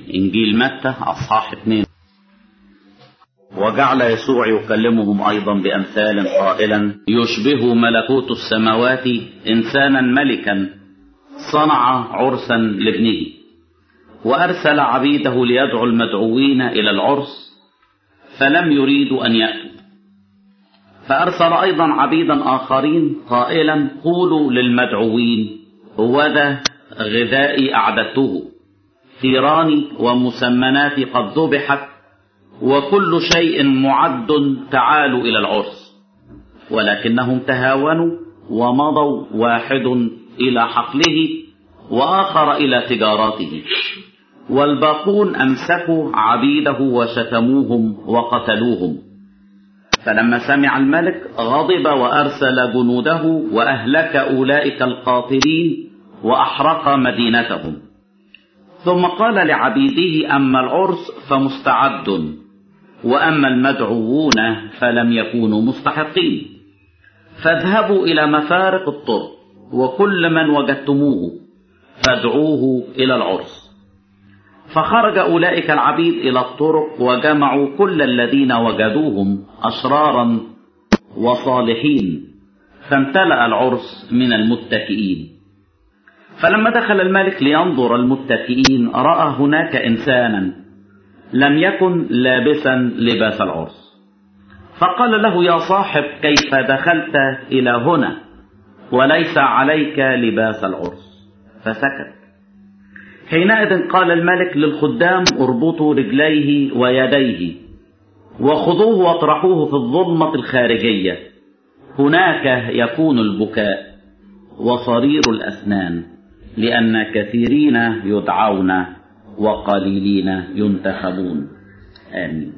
إنجيل متى أصحاح اثنين وجعل يسوع يكلمهم أيضا بأمثال قائلا يشبه ملكوت السماوات إنسانا ملكا صنع عرسا لابنه وأرسل عبيده ليدعو المدعوين إلى العرس فلم يريدوا أن يأتوا فأرسل أيضا عبيدا آخرين قائلا قولوا للمدعوين هوذا غذائي أعددته ثيراني ومسمناتي قد ذبحت وكل شيء معد تعالوا إلى العرس ولكنهم تهاونوا ومضوا واحد إلى حقله وآخر إلى تجاراته والباقون أمسكوا عبيده وشتموهم وقتلوهم فلما سمع الملك غضب وأرسل جنوده وأهلك أولئك القاتلين وأحرق مدينتهم ثم قال لعبيده أما العرس فمستعد وأما المدعوون فلم يكونوا مستحقين فاذهبوا إلى مفارق الطرق وكل من وجدتموه فادعوه إلى العرس فخرج أولئك العبيد إلى الطرق وجمعوا كل الذين وجدوهم أشرارا وصالحين فامتلأ العرس من المتكئين فلما دخل الملك لينظر المتكئين رأى هناك إنسانا لم يكن لابسا لباس العرس فقال له يا صاحب كيف دخلت إلى هنا وليس عليك لباس العرس فسكت حينئذ قال الملك للخدام اربطوا رجليه ويديه وخذوه واطرحوه في الظلمة الخارجية هناك يكون البكاء وصرير الأسنان لأن كثيرين يدعون وقليلين ينتخبون آمين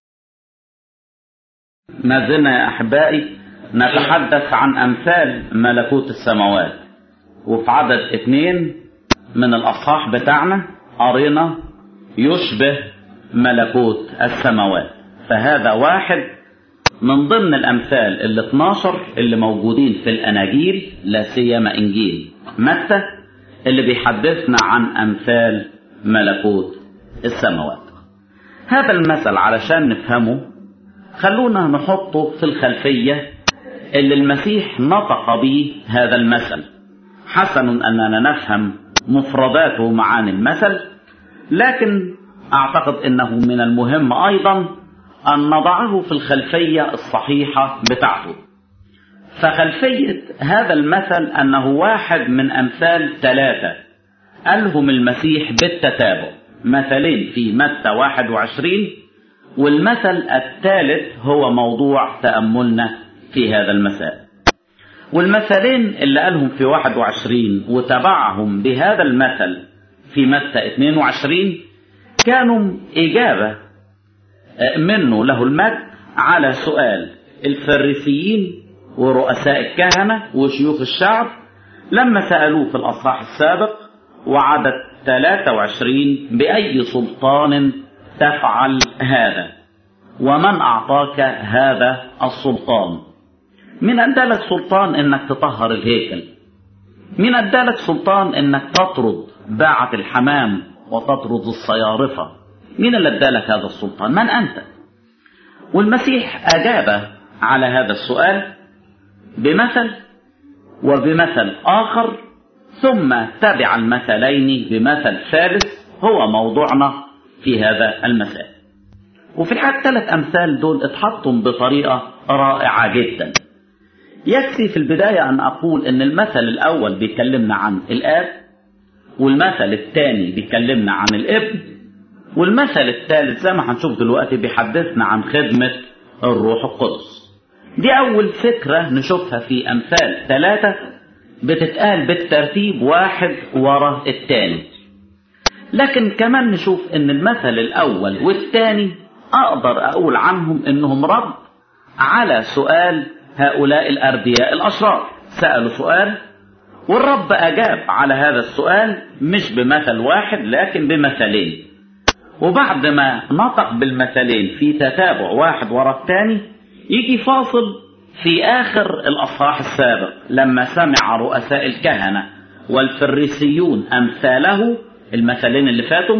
ما زلنا يا أحبائي نتحدث عن أمثال ملكوت السماوات وفي عدد اثنين من الأصحاح بتاعنا قرينا يشبه ملكوت السماوات فهذا واحد من ضمن الأمثال ال 12 اللي موجودين في الأناجيل لا سيما إنجيل متى اللي بيحدثنا عن أمثال ملكوت السماوات هذا المثل علشان نفهمه خلونا نحطه في الخلفية اللي المسيح نطق به هذا المثل حسن أننا نفهم مفرداته معاني المثل لكن أعتقد أنه من المهم أيضا أن نضعه في الخلفية الصحيحة بتاعته فخلفية هذا المثل أنه واحد من أمثال ثلاثة ألهم المسيح بالتتابع مثلين في متى 21 والمثل الثالث هو موضوع تأملنا في هذا المساء والمثلين اللي قالهم في 21 وتبعهم بهذا المثل في متى 22 كانوا إجابة منه له المجد على سؤال الفريسيين ورؤساء الكهنة وشيوخ الشعب لما سألوه في الأصحاح السابق وعدد 23 بأي سلطان تفعل هذا ومن أعطاك هذا السلطان من أدالك سلطان إنك تطهر الهيكل من أدالك سلطان إنك تطرد باعة الحمام وتطرد الصيارفة مين اللي ادالك هذا السلطان من أنت والمسيح أجاب على هذا السؤال بمثل وبمثل آخر ثم تبع المثلين بمثل ثالث هو موضوعنا في هذا المساء وفي الحقيقة الثلاث أمثال دول اتحطوا بطريقة رائعة جدا يكفي في البداية أن أقول أن المثل الأول بيكلمنا عن الآب والمثل الثاني بيكلمنا عن الابن والمثل الثالث زي ما هنشوف دلوقتي بيحدثنا عن خدمة الروح القدس دي أول فكرة نشوفها في أمثال ثلاثة بتتقال بالترتيب واحد ورا الثاني لكن كمان نشوف ان المثل الأول والثاني أقدر أقول عنهم إنهم رد على سؤال هؤلاء الأردياء الأشرار سألوا سؤال والرب أجاب على هذا السؤال مش بمثل واحد لكن بمثلين وبعد ما نطق بالمثلين في تتابع واحد ورا الثاني يجي فاصل في آخر الأصحاح السابق لما سمع رؤساء الكهنة والفريسيون أمثاله المثلين اللي فاتوا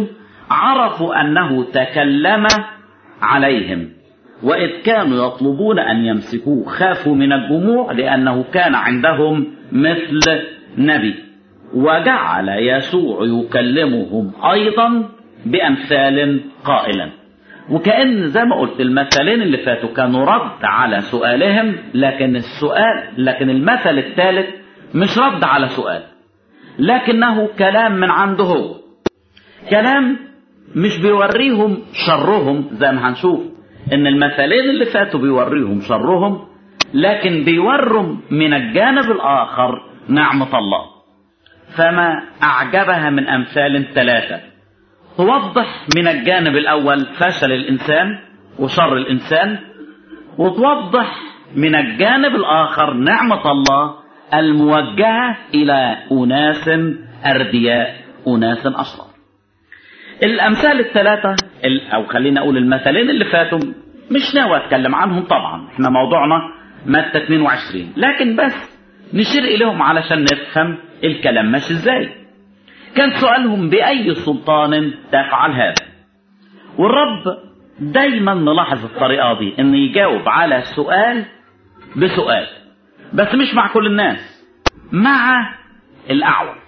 عرفوا أنه تكلم عليهم وإذ كانوا يطلبون أن يمسكوه خافوا من الجموع لأنه كان عندهم مثل نبي وجعل يسوع يكلمهم أيضا بأمثال قائلا وكأن زي ما قلت المثلين اللي فاتوا كانوا رد على سؤالهم لكن السؤال لكن المثل الثالث مش رد على سؤال لكنه كلام من عنده هو كلام مش بيوريهم شرهم زي ما هنشوف ان المثلين اللي فاتوا بيوريهم شرهم لكن بيورهم من الجانب الاخر نعمة الله فما اعجبها من امثال ثلاثة توضح من الجانب الاول فشل الانسان وشر الانسان وتوضح من الجانب الاخر نعمة الله الموجهة الى اناس اردياء اناس اشرار الامثال الثلاثة او خلينا اقول المثلين اللي فاتوا مش ناوي اتكلم عنهم طبعا احنا موضوعنا متى 22 لكن بس نشير اليهم علشان نفهم الكلام ماشي ازاي كان سؤالهم باي سلطان تفعل هذا والرب دايما نلاحظ الطريقة دي ان يجاوب على سؤال بسؤال بس مش مع كل الناس مع الاعوج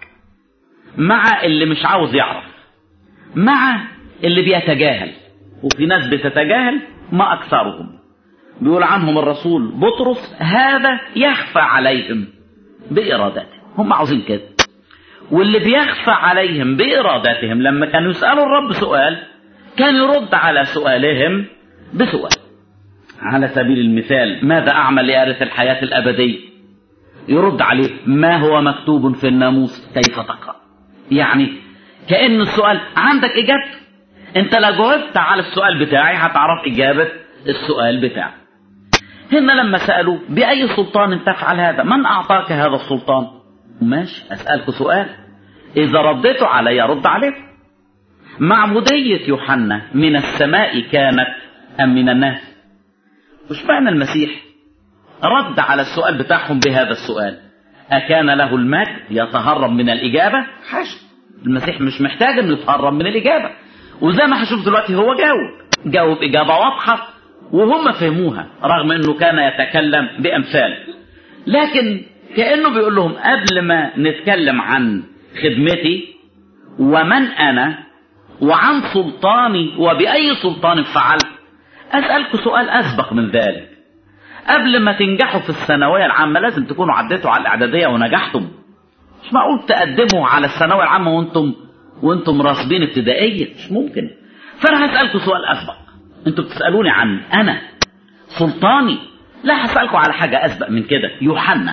مع اللي مش عاوز يعرف مع اللي بيتجاهل وفي ناس بتتجاهل ما أكثرهم بيقول عنهم الرسول بطرس هذا يخفى عليهم بإرادته هم عاوزين كده واللي بيخفى عليهم بإرادتهم لما كانوا يسألوا الرب سؤال كان يرد على سؤالهم بسؤال على سبيل المثال ماذا أعمل لأرث الحياة الأبدية يرد عليه ما هو مكتوب في الناموس كيف تقرأ يعني كأن السؤال عندك إجابته أنت لو جاوبت على السؤال بتاعي هتعرف إجابة السؤال بتاعي هنا لما سألوا بأي سلطان تفعل هذا من أعطاك هذا السلطان ماشي أسألك سؤال إذا رديتوا علي رد عليك معمودية يوحنا من السماء كانت أم من الناس مش معنى المسيح رد على السؤال بتاعهم بهذا السؤال أكان له المجد يتهرب من الإجابة حاشا المسيح مش محتاج انه يتهرب من الاجابه وزي ما هشوف دلوقتي هو جاوب جاوب اجابه واضحه وهم فهموها رغم انه كان يتكلم بامثال لكن كانه بيقول لهم قبل ما نتكلم عن خدمتي ومن انا وعن سلطاني وباي سلطان فعلت اسالكم سؤال اسبق من ذلك قبل ما تنجحوا في الثانويه العامه لازم تكونوا عديتوا على الاعداديه ونجحتم مش معقول تقدموا على الثانويه العامه وانتم وانتم راصدين ابتدائيه مش ممكن فانا هسالكم سؤال اسبق انتوا بتسالوني عن انا سلطاني لا هسالكم على حاجه اسبق من كده يوحنا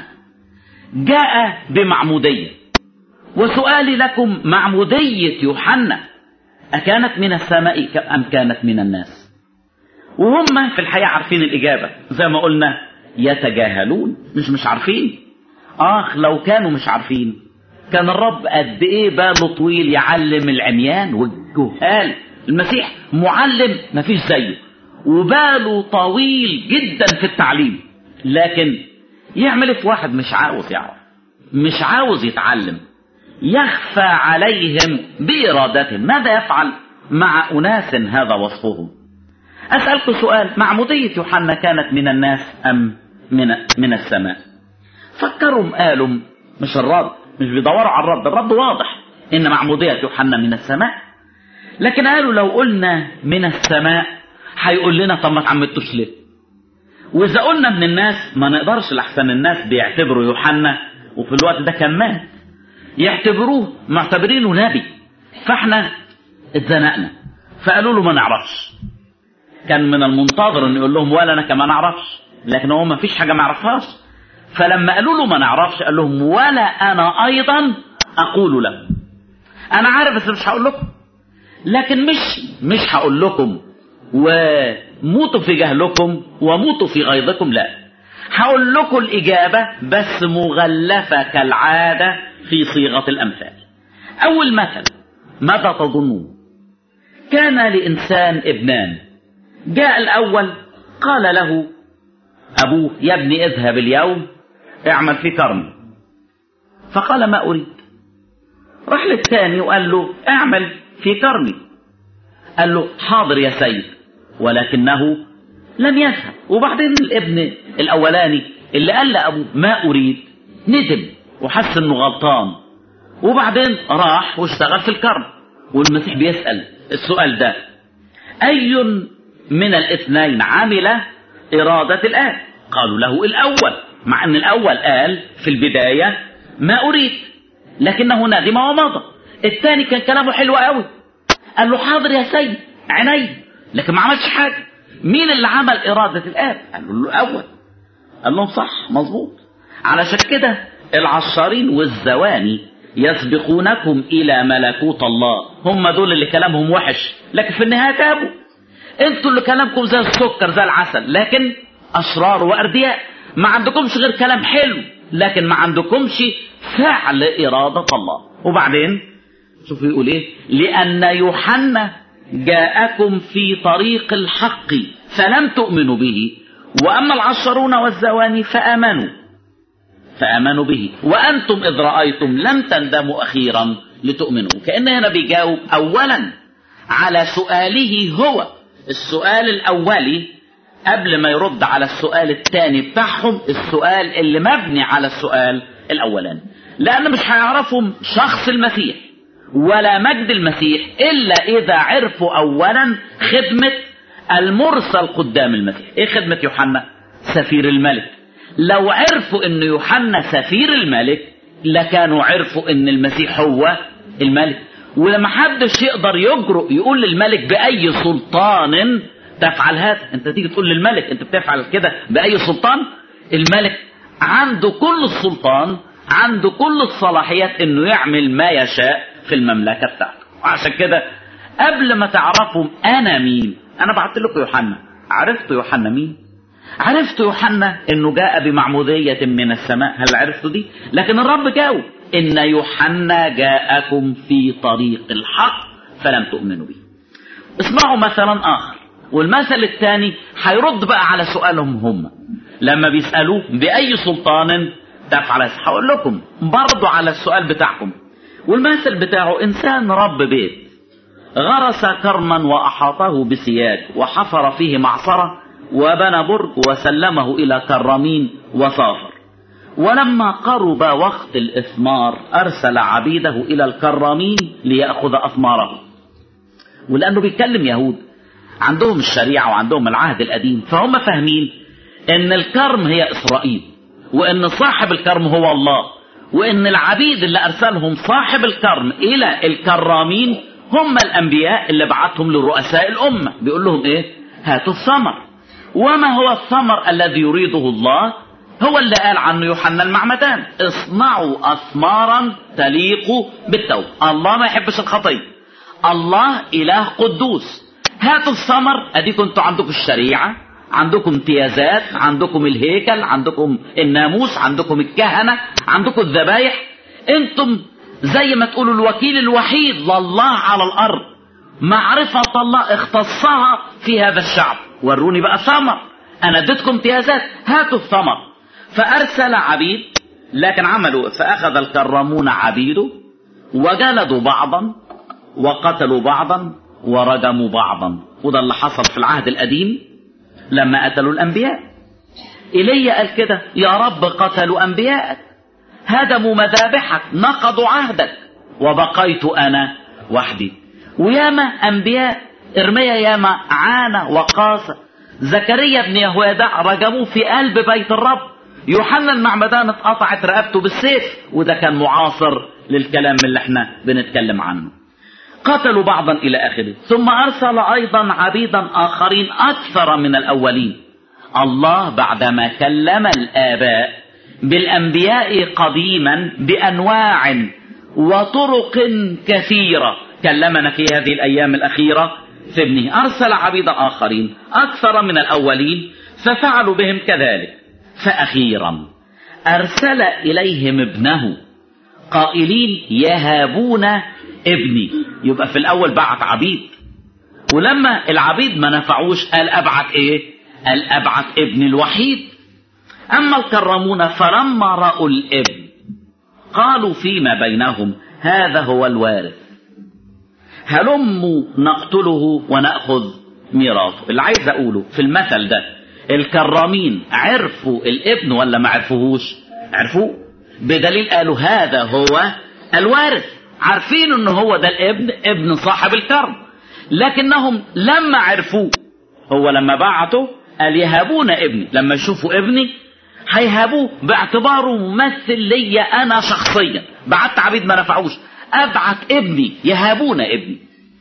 جاء بمعموديه وسؤالي لكم معموديه يوحنا اكانت من السماء ام كانت من الناس وهم في الحقيقه عارفين الاجابه زي ما قلنا يتجاهلون مش مش عارفين اخ لو كانوا مش عارفين كان الرب قد ايه باله طويل يعلم العميان والجهال المسيح معلم مفيش زيه وباله طويل جدا في التعليم لكن يعمل في واحد مش عاوز يعرف مش عاوز يتعلم يخفى عليهم بإرادتهم ماذا يفعل مع أناس هذا وصفهم أسألكم سؤال معمودية يوحنا كانت من الناس أم من, من السماء فكروا قالوا مش الرد مش بيدوروا على الرد الرد واضح ان معمودية يوحنا من السماء لكن قالوا لو قلنا من السماء هيقول لنا طب ما تعمدتوش ليه واذا قلنا من الناس ما نقدرش لحسن الناس بيعتبروا يوحنا وفي الوقت ده كان مات يعتبروه معتبرينه نبي فاحنا اتزنقنا فقالوا له ما نعرفش كان من المنتظر ان يقول لهم ولا انا كمان اعرفش لكن هو ما فيش حاجه ما يعرفهاش فلما قالوا له ما نعرفش قال لهم ولا انا ايضا اقول لكم انا عارف بس مش هقول لكم لكن مش مش هقول لكم وموتوا في جهلكم وموتوا في غيظكم لا هقول لكم الاجابه بس مغلفه كالعاده في صيغه الامثال اول مثل ماذا تظنون كان لانسان ابنان جاء الاول قال له ابوه يا ابني اذهب اليوم اعمل في كرمي فقال ما أريد راح للثاني وقال له اعمل في كرمي قال له حاضر يا سيد ولكنه لم يذهب وبعدين الابن الاولاني اللي قال لابوه ما اريد ندم وحس انه غلطان وبعدين راح واشتغل في الكرم والمسيح بيسال السؤال ده اي من الاثنين عمل اراده الاب قالوا له الاول مع ان الاول قال في البدايه ما اريد لكنه ندم ومضى الثاني كان كلامه حلو قوي قال له حاضر يا سيد عيني لكن ما عملش حاجه مين اللي عمل اراده الاب قالوا له الاول قال لهم صح مظبوط علشان كده العشارين والزواني يسبقونكم الى ملكوت الله هم دول اللي كلامهم وحش لكن في النهايه تابوا انتوا اللي كلامكم زي السكر زي العسل لكن اشرار واردياء ما عندكمش غير كلام حلو لكن ما عندكمش فعل اراده الله وبعدين شوفوا يقول ايه لان يوحنا جاءكم في طريق الحق فلم تؤمنوا به واما العشرون والزواني فامنوا فامنوا به وانتم اذ رايتم لم تندموا اخيرا لتؤمنوا كان هنا بيجاوب اولا على سؤاله هو السؤال الاولي قبل ما يرد على السؤال الثاني بتاعهم السؤال اللي مبني على السؤال الاولاني لان مش هيعرفوا شخص المسيح ولا مجد المسيح الا اذا عرفوا اولا خدمه المرسل قدام المسيح ايه خدمه يوحنا سفير الملك لو عرفوا ان يوحنا سفير الملك لكانوا عرفوا ان المسيح هو الملك ولما حدش يقدر يجرؤ يقول للملك باي سلطان تفعل هذا انت تيجي تقول للملك انت بتفعل كده باي سلطان الملك عنده كل السلطان عنده كل الصلاحيات انه يعمل ما يشاء في المملكه بتاعته وعشان كده قبل ما تعرفوا انا مين انا بعت لكم يوحنا عرفتوا يوحنا مين عرفتوا يوحنا انه جاء بمعموديه من السماء هل عرفتوا دي لكن الرب جاوب ان يوحنا جاءكم في طريق الحق فلم تؤمنوا به اسمعوا مثلا اخر والمثل الثاني هيرد بقى على سؤالهم هم لما بيسالوه باي سلطان تفعل هقول لكم برضو على السؤال بتاعكم والمثل بتاعه انسان رب بيت غرس كرما واحاطه بسياج وحفر فيه معصره وبنى برج وسلمه الى كرامين وسافر ولما قرب وقت الاثمار ارسل عبيده الى الكرامين لياخذ اثماره ولانه بيتكلم يهود عندهم الشريعه وعندهم العهد القديم فهم فاهمين ان الكرم هي اسرائيل وان صاحب الكرم هو الله وان العبيد اللي ارسلهم صاحب الكرم الى الكرامين هم الانبياء اللي بعتهم لرؤساء الامه بيقول لهم ايه هاتوا الثمر وما هو الثمر الذي يريده الله هو اللي قال عنه يوحنا المعمدان اصنعوا اثمارا تليق بالتوبه الله ما يحبش الخطيه الله اله قدوس هاتوا الثمر اديكم انتوا عندكم الشريعه عندكم امتيازات عندكم الهيكل عندكم الناموس عندكم الكهنه عندكم الذبايح انتم زي ما تقولوا الوكيل الوحيد لله على الارض معرفه الله اختصها في هذا الشعب وروني بقى ثمر انا اديتكم امتيازات هاتوا الثمر فارسل عبيد لكن عملوا فاخذ الكرامون عبيده وجلدوا بعضا وقتلوا بعضا ورجموا بعضا وده اللي حصل في العهد القديم لما قتلوا الانبياء ايليا قال كده يا رب قتلوا انبياءك هدموا مذابحك نقضوا عهدك وبقيت انا وحدي وياما انبياء ارميا ياما عانى وقاسى زكريا بن يهوذا رجموه في قلب بيت الرب يوحنا المعمدان اتقطعت رقبته بالسيف وده كان معاصر للكلام اللي احنا بنتكلم عنه قتلوا بعضا الى اخره ثم ارسل ايضا عبيدا اخرين اكثر من الاولين الله بعدما كلم الاباء بالانبياء قديما بانواع وطرق كثيره كلمنا في هذه الايام الاخيره في ابنه ارسل عبيدا اخرين اكثر من الاولين ففعلوا بهم كذلك فاخيرا ارسل اليهم ابنه قائلين يهابون ابني يبقى في الاول بعت عبيد ولما العبيد ما نفعوش قال ابعت ايه قال ابعت ابني الوحيد اما الكرمون فلما راوا الابن قالوا فيما بينهم هذا هو الوارث هلموا نقتله ونأخذ ميراثه اللي عايز أقوله في المثل ده الكرامين عرفوا الابن ولا ما عرفوهوش عرفوه بدليل قالوا هذا هو الوارث عارفين ان هو ده الابن ابن صاحب الكرم لكنهم لما عرفوه هو لما بعته قال يهابون ابني لما يشوفوا ابني هيهابوه باعتباره ممثل ليا انا شخصيا بعت عبيد ما نفعوش ابعت ابني يهابون ابني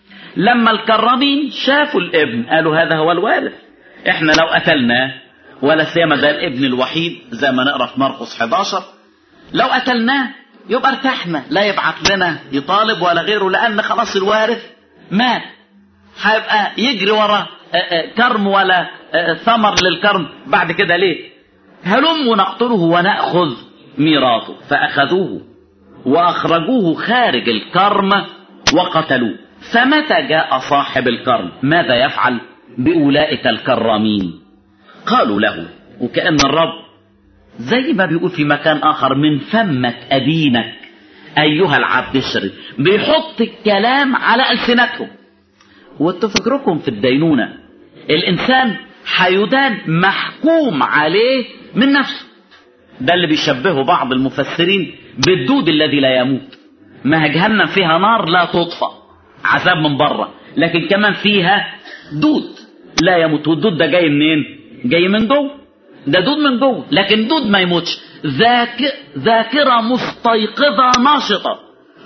لما الكرامين شافوا الابن قالوا هذا هو الوارث احنا لو قتلناه ولا سيما ده الابن الوحيد زي ما نقرا في مرقس 11 لو قتلناه يبقى ارتحنا لا يبعت لنا يطالب ولا غيره لان خلاص الوارث مات هيبقى يجري ورا كرم ولا ثمر للكرم بعد كده ليه هلم نقتله ونأخذ ميراثه فأخذوه وأخرجوه خارج الكرم وقتلوه فمتى جاء صاحب الكرم ماذا يفعل بأولئك الكرامين قالوا له وكأن الرب زي ما بيقول في مكان آخر من فمك أدينك أيها العبد الشريف بيحط الكلام على ألسنتهم وانتوا فكركم في الدينونة الإنسان حيدان محكوم عليه من نفسه ده اللي بيشبهه بعض المفسرين بالدود الذي لا يموت ما جهنم فيها نار لا تطفى عذاب من بره لكن كمان فيها دود لا يموت والدود ده جاي منين جاي من جوه ده دود من جوه لكن دود ما يموتش ذاك ذاكرة مستيقظة ناشطة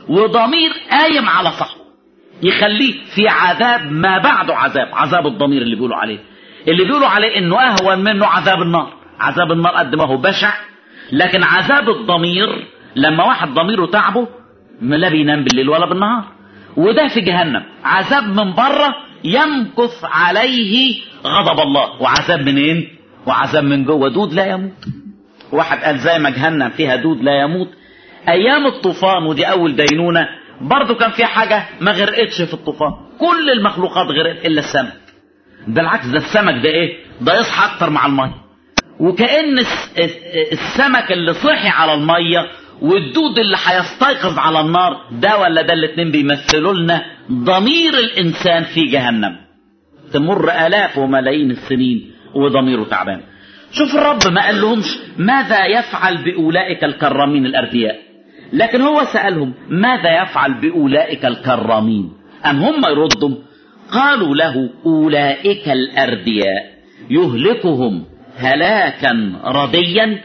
وضمير قايم على صاحبه يخليه في عذاب ما بعده عذاب عذاب الضمير اللي بيقولوا عليه اللي بيقولوا عليه انه اهون منه عذاب النار عذاب النار قد ما هو بشع لكن عذاب الضمير لما واحد ضميره تعبه لا بينام بالليل ولا بالنهار وده في جهنم عذاب من بره يمكث عليه غضب الله وعذاب منين وعذاب من جوه دود لا يموت واحد قال زي ما جهنم فيها دود لا يموت ايام الطوفان ودي اول دينونه برضه كان في حاجه ما غرقتش في الطوفان كل المخلوقات غرقت الا السمك بالعكس ده السمك ده ايه ده يصحى اكتر مع الميه وكأن السمك اللي صحي على المية والدود اللي هيستيقظ على النار ده ولا ده الاتنين بيمثلوا لنا ضمير الإنسان في جهنم تمر آلاف وملايين السنين وضميره تعبان شوف الرب ما قال لهمش ماذا يفعل بأولئك الكرامين الأردياء لكن هو سألهم ماذا يفعل بأولئك الكرامين أم هم يردوا قالوا له أولئك الأردياء يهلكهم هلاكا رديا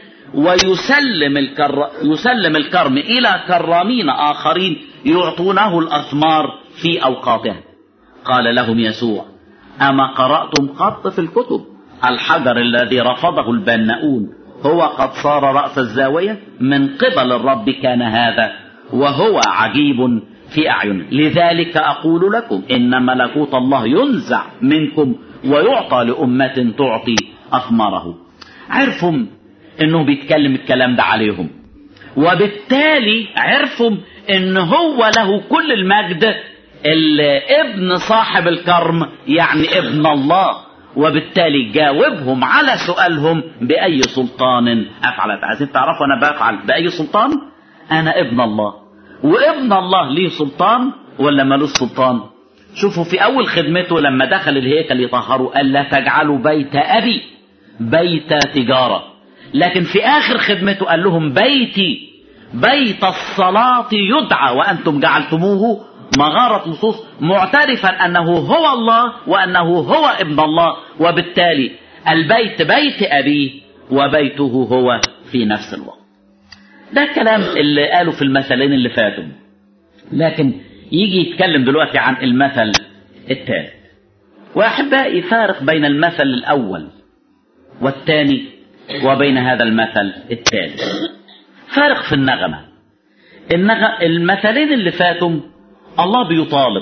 ويسلم الكر... يسلم الكرم إلى كرامين آخرين يعطونه الأثمار في أوقاتها قال لهم يسوع أما قرأتم قط في الكتب الحجر الذي رفضه البناؤون هو قد صار رأس الزاوية من قبل الرب كان هذا وهو عجيب في أعين لذلك أقول لكم إن ملكوت الله ينزع منكم ويعطى لأمة تعطي أثماره عرفوا انه بيتكلم الكلام ده عليهم وبالتالي عرفوا ان هو له كل المجد الابن صاحب الكرم يعني ابن الله وبالتالي جاوبهم على سؤالهم بأي سلطان أفعل عايزين تعرفوا أنا بفعل بأي سلطان أنا ابن الله وابن الله ليه سلطان ولا ملوش سلطان شوفوا في أول خدمته لما دخل الهيكل يطهروا قال لا تجعلوا بيت أبي بيت تجارة لكن في آخر خدمته قال لهم بيتي بيت الصلاة يدعى وأنتم جعلتموه مغارة لصوص معترفا أنه هو الله وأنه هو ابن الله وبالتالي البيت بيت أبيه وبيته هو في نفس الوقت ده الكلام اللي قاله في المثلين اللي فاتوا لكن يجي يتكلم دلوقتي عن المثل الثالث وأحبائي فارق بين المثل الأول والثاني وبين هذا المثل الثالث فارق في النغمة النغ... المثلين اللي فاتوا الله بيطالب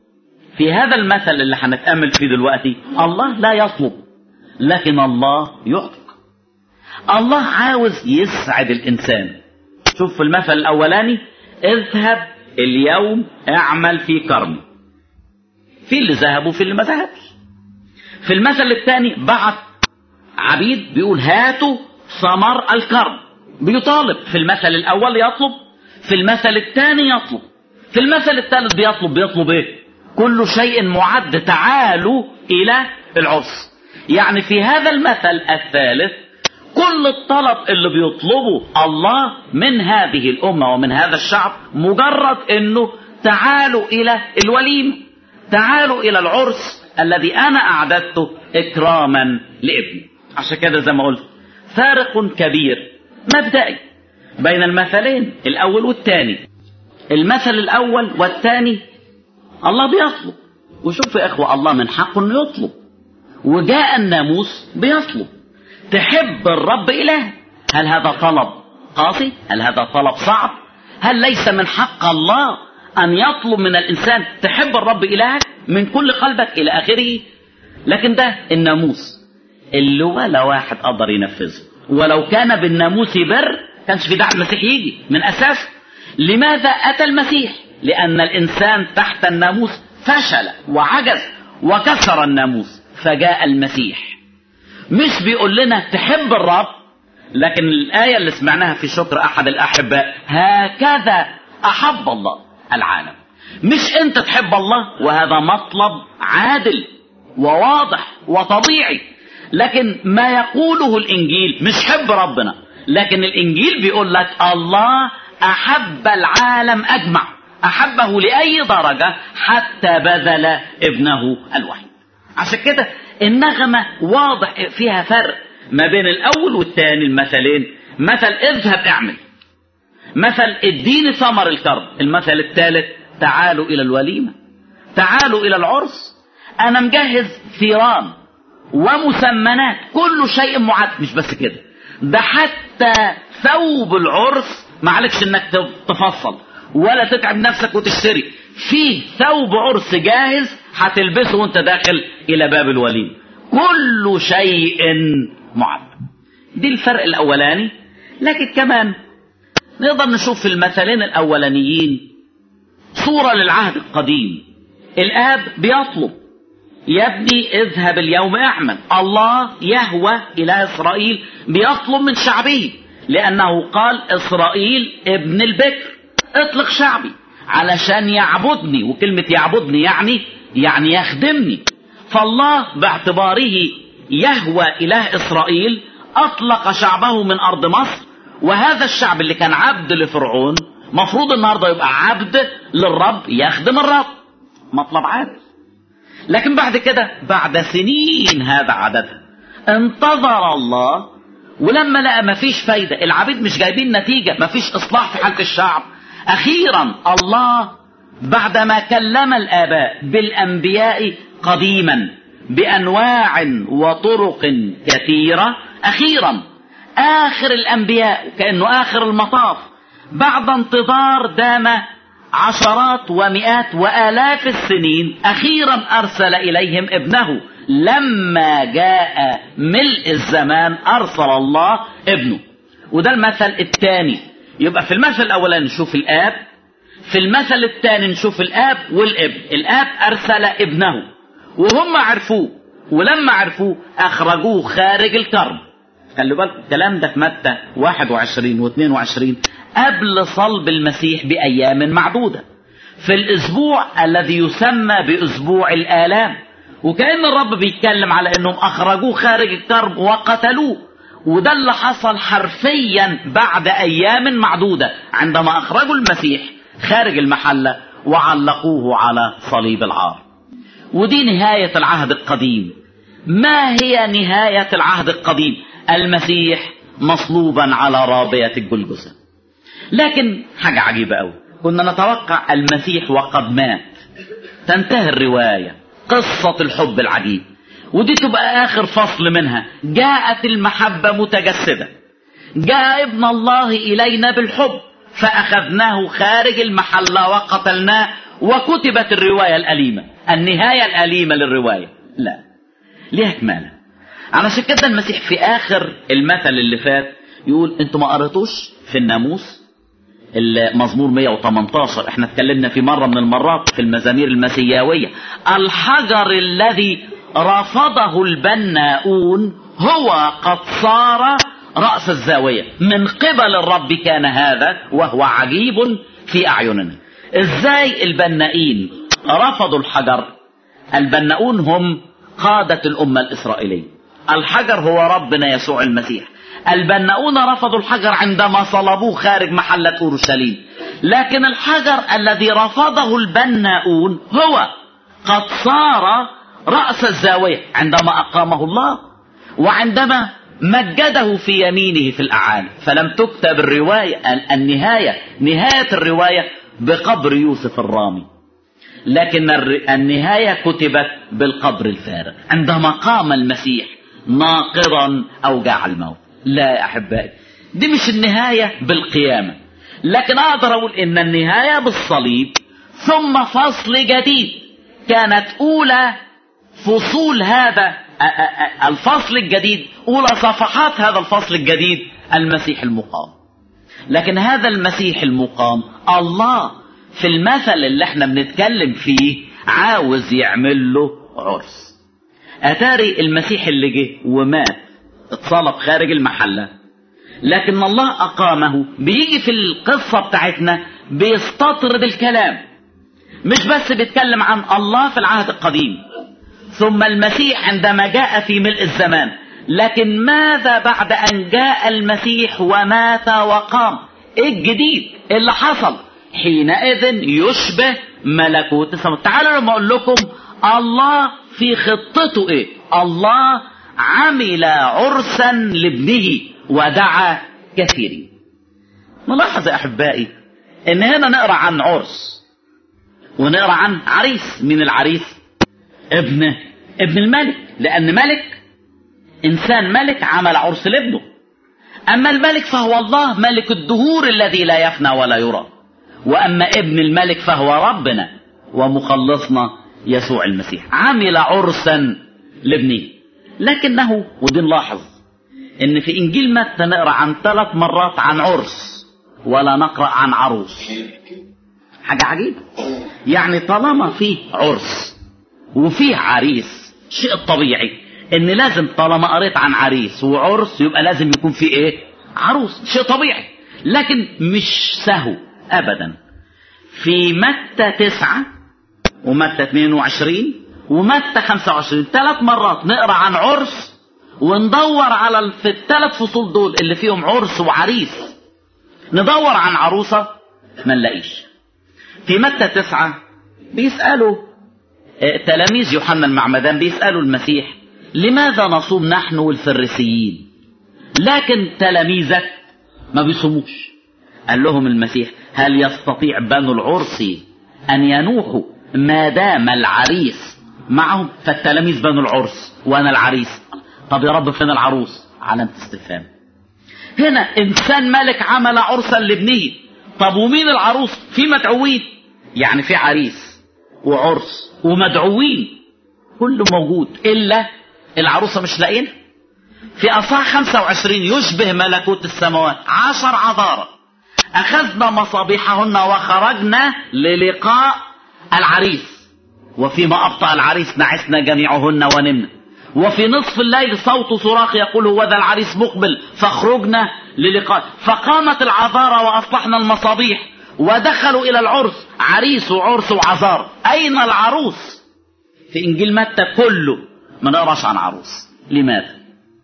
في هذا المثل اللي هنتأمل فيه دلوقتي الله لا يطلب لكن الله يعطق الله عاوز يسعد الإنسان شوف في المثل الأولاني اذهب اليوم اعمل في كرم في اللي ذهب وفي اللي ما ذهبش في المثل الثاني بعت عبيد بيقول هاتوا ثمر الكرم بيطالب في المثل الأول يطلب في المثل الثاني يطلب في المثل الثالث بيطلب بيطلب ايه كل شيء معد تعالوا إلى العرس يعني في هذا المثل الثالث كل الطلب اللي بيطلبه الله من هذه الأمة ومن هذا الشعب مجرد أنه تعالوا إلى الوليمة تعالوا إلى العرس الذي أنا أعددته إكراما لابني عشان كده زي ما قلت فارق كبير مبدئي بين المثلين الأول والثاني المثل الأول والثاني الله بيطلب وشوف يا إخوة الله من حقه أنه يطلب وجاء الناموس بيطلب تحب الرب إله هل هذا طلب قاسي هل هذا طلب صعب هل ليس من حق الله أن يطلب من الإنسان تحب الرب إلهك من كل قلبك إلى آخره لكن ده الناموس اللي ولا واحد قدر ينفذه ولو كان بالناموس بر كانش في داعي المسيح يجي من أساس لماذا أتى المسيح لأن الإنسان تحت الناموس فشل وعجز وكسر الناموس فجاء المسيح مش بيقول لنا تحب الرب لكن الآية اللي سمعناها في شكر أحد الأحباء هكذا أحب الله العالم مش أنت تحب الله وهذا مطلب عادل وواضح وطبيعي لكن ما يقوله الإنجيل مش حب ربنا لكن الإنجيل بيقول لك الله أحب العالم أجمع أحبه لأي درجة حتى بذل ابنه الوحيد عشان كده النغمة واضح فيها فرق ما بين الأول والثاني المثلين مثل اذهب اعمل مثل اديني ثمر الكرب المثل الثالث تعالوا إلى الوليمة تعالوا إلى العرس أنا مجهز ثيران ومسمنات كل شيء معد مش بس كده ده حتى ثوب العرس معلكش انك تفصل ولا تتعب نفسك وتشتري فيه ثوب عرس جاهز هتلبسه وانت داخل الى باب الوليمه كل شيء معد دي الفرق الاولاني لكن كمان نقدر نشوف في المثلين الاولانيين صوره للعهد القديم الاب بيطلب يا ابني اذهب اليوم اعمل الله يهوى إلى إسرائيل بيطلب من شعبه لأنه قال إسرائيل ابن البكر اطلق شعبي علشان يعبدني وكلمة يعبدني يعني يعني يخدمني فالله باعتباره يهوى إله إسرائيل أطلق شعبه من أرض مصر وهذا الشعب اللي كان عبد لفرعون مفروض النهارده يبقى عبد للرب يخدم الرب مطلب عادل لكن بعد كده بعد سنين هذا عددها انتظر الله ولما لقى مفيش فايدة العبيد مش جايبين نتيجة مفيش إصلاح في حالة الشعب أخيرا الله بعدما كلم الآباء بالأنبياء قديما بأنواع وطرق كثيرة أخيرا آخر الأنبياء كأنه آخر المطاف بعد انتظار دام عشرات ومئات وآلاف السنين أخيرا أرسل إليهم ابنه لما جاء ملء الزمان أرسل الله ابنه وده المثل الثاني يبقى في المثل الأولاني نشوف الآب في المثل الثاني نشوف الآب والابن الآب أرسل ابنه وهم عرفوه ولما عرفوه أخرجوه خارج الكرب خلوا بالكم الكلام ده في متى 21 و22 قبل صلب المسيح بأيام معدودة في الأسبوع الذي يسمى بأسبوع الآلام وكأن الرب بيتكلم على أنهم أخرجوه خارج الكرب وقتلوه وده اللي حصل حرفيا بعد أيام معدودة عندما أخرجوا المسيح خارج المحلة وعلقوه على صليب العار ودي نهاية العهد القديم ما هي نهاية العهد القديم المسيح مصلوبا على رابية الجلجسة لكن حاجة عجيبة أوي كنا نتوقع المسيح وقد مات تنتهي الرواية قصة الحب العجيب ودي تبقى آخر فصل منها جاءت المحبة متجسدة جاء ابن الله إلينا بالحب فأخذناه خارج المحلة وقتلناه وكتبت الرواية الأليمة النهاية الأليمة للرواية لا ليها كمالة علشان كده المسيح في آخر المثل اللي فات يقول انتوا ما قريتوش في الناموس المزمور 118 احنا اتكلمنا في مرة من المرات في المزامير المسياوية الحجر الذي رفضه البناؤون هو قد صار رأس الزاوية من قبل الرب كان هذا وهو عجيب في أعيننا ازاي البنائين رفضوا الحجر البناؤون هم قادة الأمة الإسرائيلية الحجر هو ربنا يسوع المسيح البناؤون رفضوا الحجر عندما صلبوه خارج محلة أورشليم لكن الحجر الذي رفضه البناؤون هو قد صار رأس الزاوية عندما أقامه الله وعندما مجده في يمينه في الأعالي فلم تكتب الرواية النهاية نهاية الرواية بقبر يوسف الرامي لكن النهاية كتبت بالقبر الفارغ عندما قام المسيح ناقضا أوجاع الموت لا يا أحبائي دي مش النهاية بالقيامة لكن أقدر أقول إن النهاية بالصليب ثم فصل جديد كانت أولى فصول هذا الفصل الجديد أولى صفحات هذا الفصل الجديد المسيح المقام لكن هذا المسيح المقام الله في المثل اللي احنا بنتكلم فيه عاوز يعمل له عرس أتاري المسيح اللي جه ومات اتصلب خارج المحلة لكن الله أقامه بيجي في القصة بتاعتنا بيستطرد الكلام مش بس بيتكلم عن الله في العهد القديم ثم المسيح عندما جاء في ملء الزمان لكن ماذا بعد أن جاء المسيح ومات وقام إيه الجديد اللي حصل حينئذ يشبه ملكوت السماء تعالوا لما أقول لكم الله في خطته إيه الله عمل عرسا لابنه ودعا كثيرين نلاحظ يا أحبائي إن هنا نقرأ عن عرس ونقرأ عن عريس من العريس ابن ابن الملك لأن ملك إنسان ملك عمل عرس لابنه أما الملك فهو الله ملك الدهور الذي لا يفنى ولا يرى وأما ابن الملك فهو ربنا ومخلصنا يسوع المسيح عمل عرسا لابنه لكنه ودي نلاحظ ان في انجيل متى نقرا عن ثلاث مرات عن عرس ولا نقرا عن عروس حاجه عجيبه يعني طالما في عرس وفيه عريس شيء طبيعي ان لازم طالما قريت عن عريس وعرس يبقى لازم يكون في ايه عروس شيء طبيعي لكن مش سهو ابدا في متى تسعة ومتى 22 ومتى 25 ثلاث مرات نقرا عن عرس وندور على في الثلاث فصول دول اللي فيهم عرس وعريس ندور عن عروسة ما نلاقيش في متى تسعة بيسألوا تلاميذ يوحنا المعمدان بيسألوا المسيح لماذا نصوم نحن والفريسيين لكن تلاميذك ما بيصوموش قال لهم المسيح هل يستطيع بنو العرس أن ينوحوا ما دام العريس معهم فالتلاميذ بنو العرس وأنا العريس طب يا رب فين العروس علامة استفهام هنا إنسان ملك عمل عرسا لابنه طب ومين العروس في مدعوين يعني في عريس وعرس ومدعوين كله موجود إلا العروسة مش لاقينها في أصحاح 25 يشبه ملكوت السماوات عشر عذارة أخذنا مصابيحهن وخرجنا للقاء العريس وفيما أبطأ العريس نعسنا جميعهن ونمنا وفي نصف الليل صوت صراخ يقول هو ذا العريس مقبل فاخرجنا للقاء فقامت العذارى وأصلحنا المصابيح ودخلوا إلى العرس عريس وعرس وعذار أين العروس في إنجيل متى كله ما نقراش عن عروس لماذا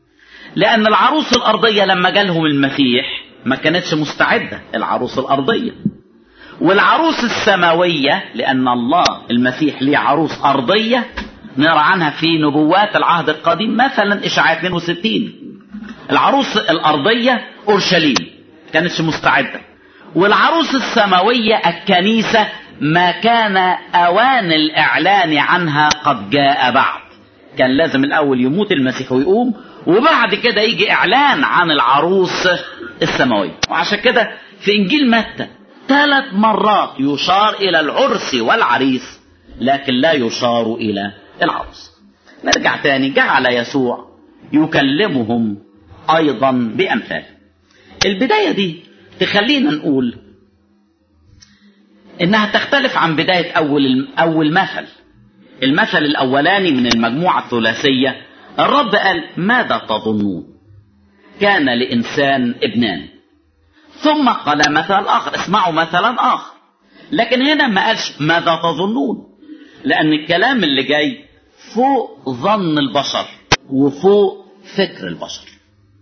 لأن العروس الأرضية لما جالهم المسيح ما كانتش مستعدة العروس الأرضية والعروس السماوية لأن الله المسيح ليه عروس أرضية نرى عنها في نبوات العهد القديم مثلا إشعاع 62 العروس الأرضية أورشليم كانتش مستعدة والعروس السماوية الكنيسة ما كان أوان الإعلان عنها قد جاء بعد كان لازم الأول يموت المسيح ويقوم وبعد كده يجي إعلان عن العروس السماوية وعشان كده في إنجيل متى ثلاث مرات يشار إلى العرس والعريس لكن لا يشار إلى العروس نرجع تاني جعل يسوع يكلمهم أيضا بأمثال البداية دي تخلينا نقول إنها تختلف عن بداية أول أول مثل المثل الأولاني من المجموعة الثلاثية الرب قال ماذا تظنون كان لإنسان ابنان ثم قال مثل آخر اسمعوا مثلا آخر لكن هنا ما قالش ماذا تظنون لأن الكلام اللي جاي فوق ظن البشر وفوق فكر البشر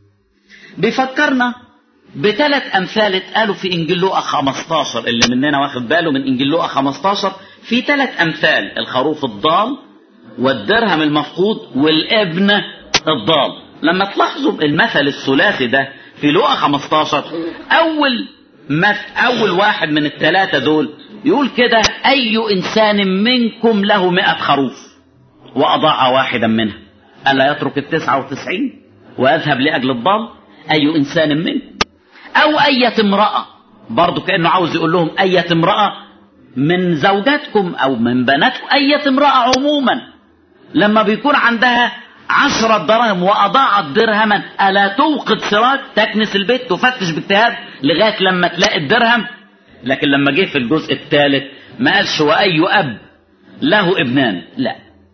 بيفكرنا بثلاث أمثال اتقالوا في إنجيل لوقا 15 اللي مننا واخد باله من إنجيل لوقا 15 في ثلاث أمثال الخروف الضال والدرهم المفقود والابن الضال لما تلاحظوا المثل الثلاثي ده في لوقا 15 أول مثل أول واحد من الثلاثة دول يقول كده أي إنسان منكم له مئة خروف وأضاع واحدا منها ألا يترك التسعة وتسعين ويذهب لأجل الضال أي إنسان منكم أو أية امرأة برضو كأنه عاوز يقول لهم أية امرأة من زوجاتكم أو من بناتكم أية امرأة عموما لما بيكون عندها عشرة دراهم وأضاعت درهما ألا توقد سراج تكنس البيت تفتش باجتهاد لغاية لما تلاقي الدرهم لكن لما جه في الجزء الثالث ما قالش وأي أب له ابنان لا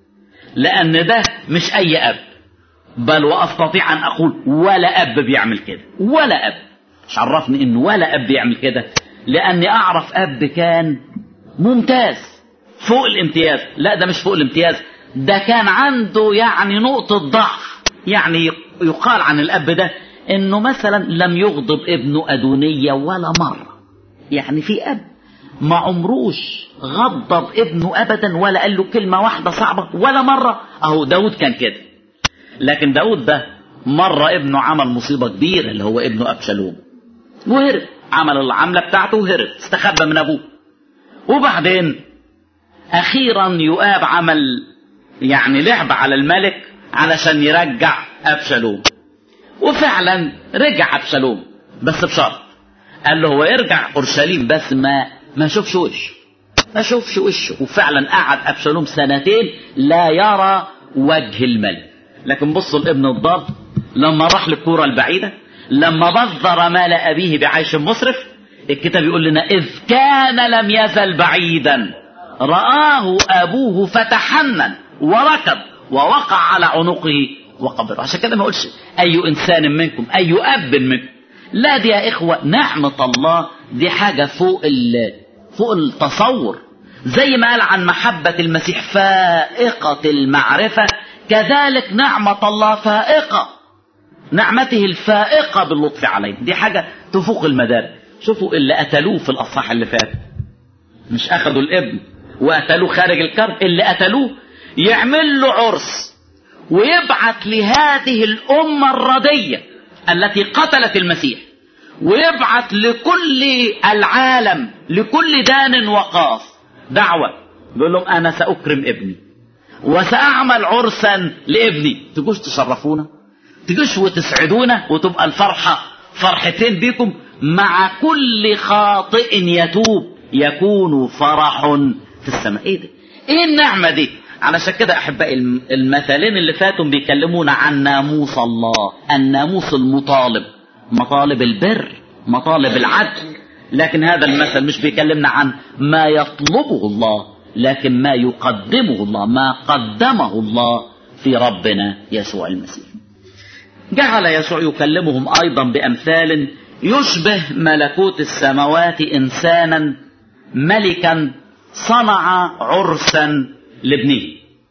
لأن ده مش أي أب بل وأستطيع أن أقول ولا أب بيعمل كده ولا أب مش عرفني إنه ولا أب بيعمل كده لأني أعرف أب كان ممتاز فوق الامتياز لا ده مش فوق الامتياز ده كان عنده يعني نقطة ضعف يعني يقال عن الأب ده إنه مثلا لم يغضب ابنه أدونية ولا مرة يعني في أب ما عمروش غضب ابنه أبدا ولا قال له كلمة واحدة صعبة ولا مرة أهو داود كان كده لكن داود ده مرة ابنه عمل مصيبة كبيرة اللي هو ابنه أبشالوم وهرب عمل العملة بتاعته وهرب استخبى من أبوه وبعدين أخيرا يؤاب عمل يعني لعب على الملك علشان يرجع أبشالوم وفعلا رجع أبشالوم بس بشرط قال له هو يرجع أورشليم بس ما ما شوفش وشه ما شوفش وشه وفعلا قعد أبشالوم سنتين لا يرى وجه الملك لكن بصوا الابن الضال لما راح للكورة البعيدة لما بذر مال أبيه بعيش مسرف الكتاب يقول لنا إذ كان لم يزل بعيدا رآه أبوه فتحنن وركض ووقع على عنقه وقبره عشان كده ما اقولش أي إنسان منكم أي أب منكم لا دي يا إخوة نعمة الله دي حاجة فوق فوق التصور زي ما قال عن محبة المسيح فائقة المعرفة كذلك نعمة الله فائقة نعمته الفائقة باللطف عليه دي حاجة تفوق المدار شوفوا اللي قتلوه في الأصحاح اللي فات مش أخذوا الابن وقتلوه خارج الكرب اللي قتلوه يعمل له عرس ويبعت لهذه الأمة الردية التي قتلت المسيح ويبعت لكل العالم لكل دان وقاف دعوة بيقول لهم أنا سأكرم ابني وسأعمل عرسا لابني تجوش تشرفونا تجوش وتسعدونا وتبقى الفرحة فرحتين بيكم مع كل خاطئ يتوب يكون فرح في السماء ايه ده ايه النعمة دي علشان كده احبائي المثلين اللي فاتوا بيكلمونا عن ناموس الله الناموس المطالب مطالب البر مطالب العدل لكن هذا المثل مش بيكلمنا عن ما يطلبه الله لكن ما يقدمه الله ما قدمه الله في ربنا يسوع المسيح جعل يسوع يكلمهم ايضا بامثال يشبه ملكوت السماوات انسانا ملكا صنع عرسا لابنه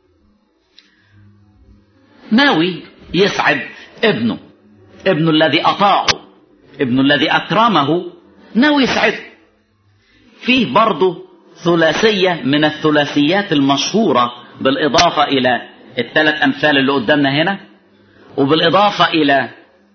ناوي يسعد ابنه ابنه الذي اطاعه ابنه الذي اكرمه ناوي يسعده فيه برضه ثلاثية من الثلاثيات المشهورة بالإضافة إلى الثلاث أمثال اللي قدامنا هنا وبالإضافة إلى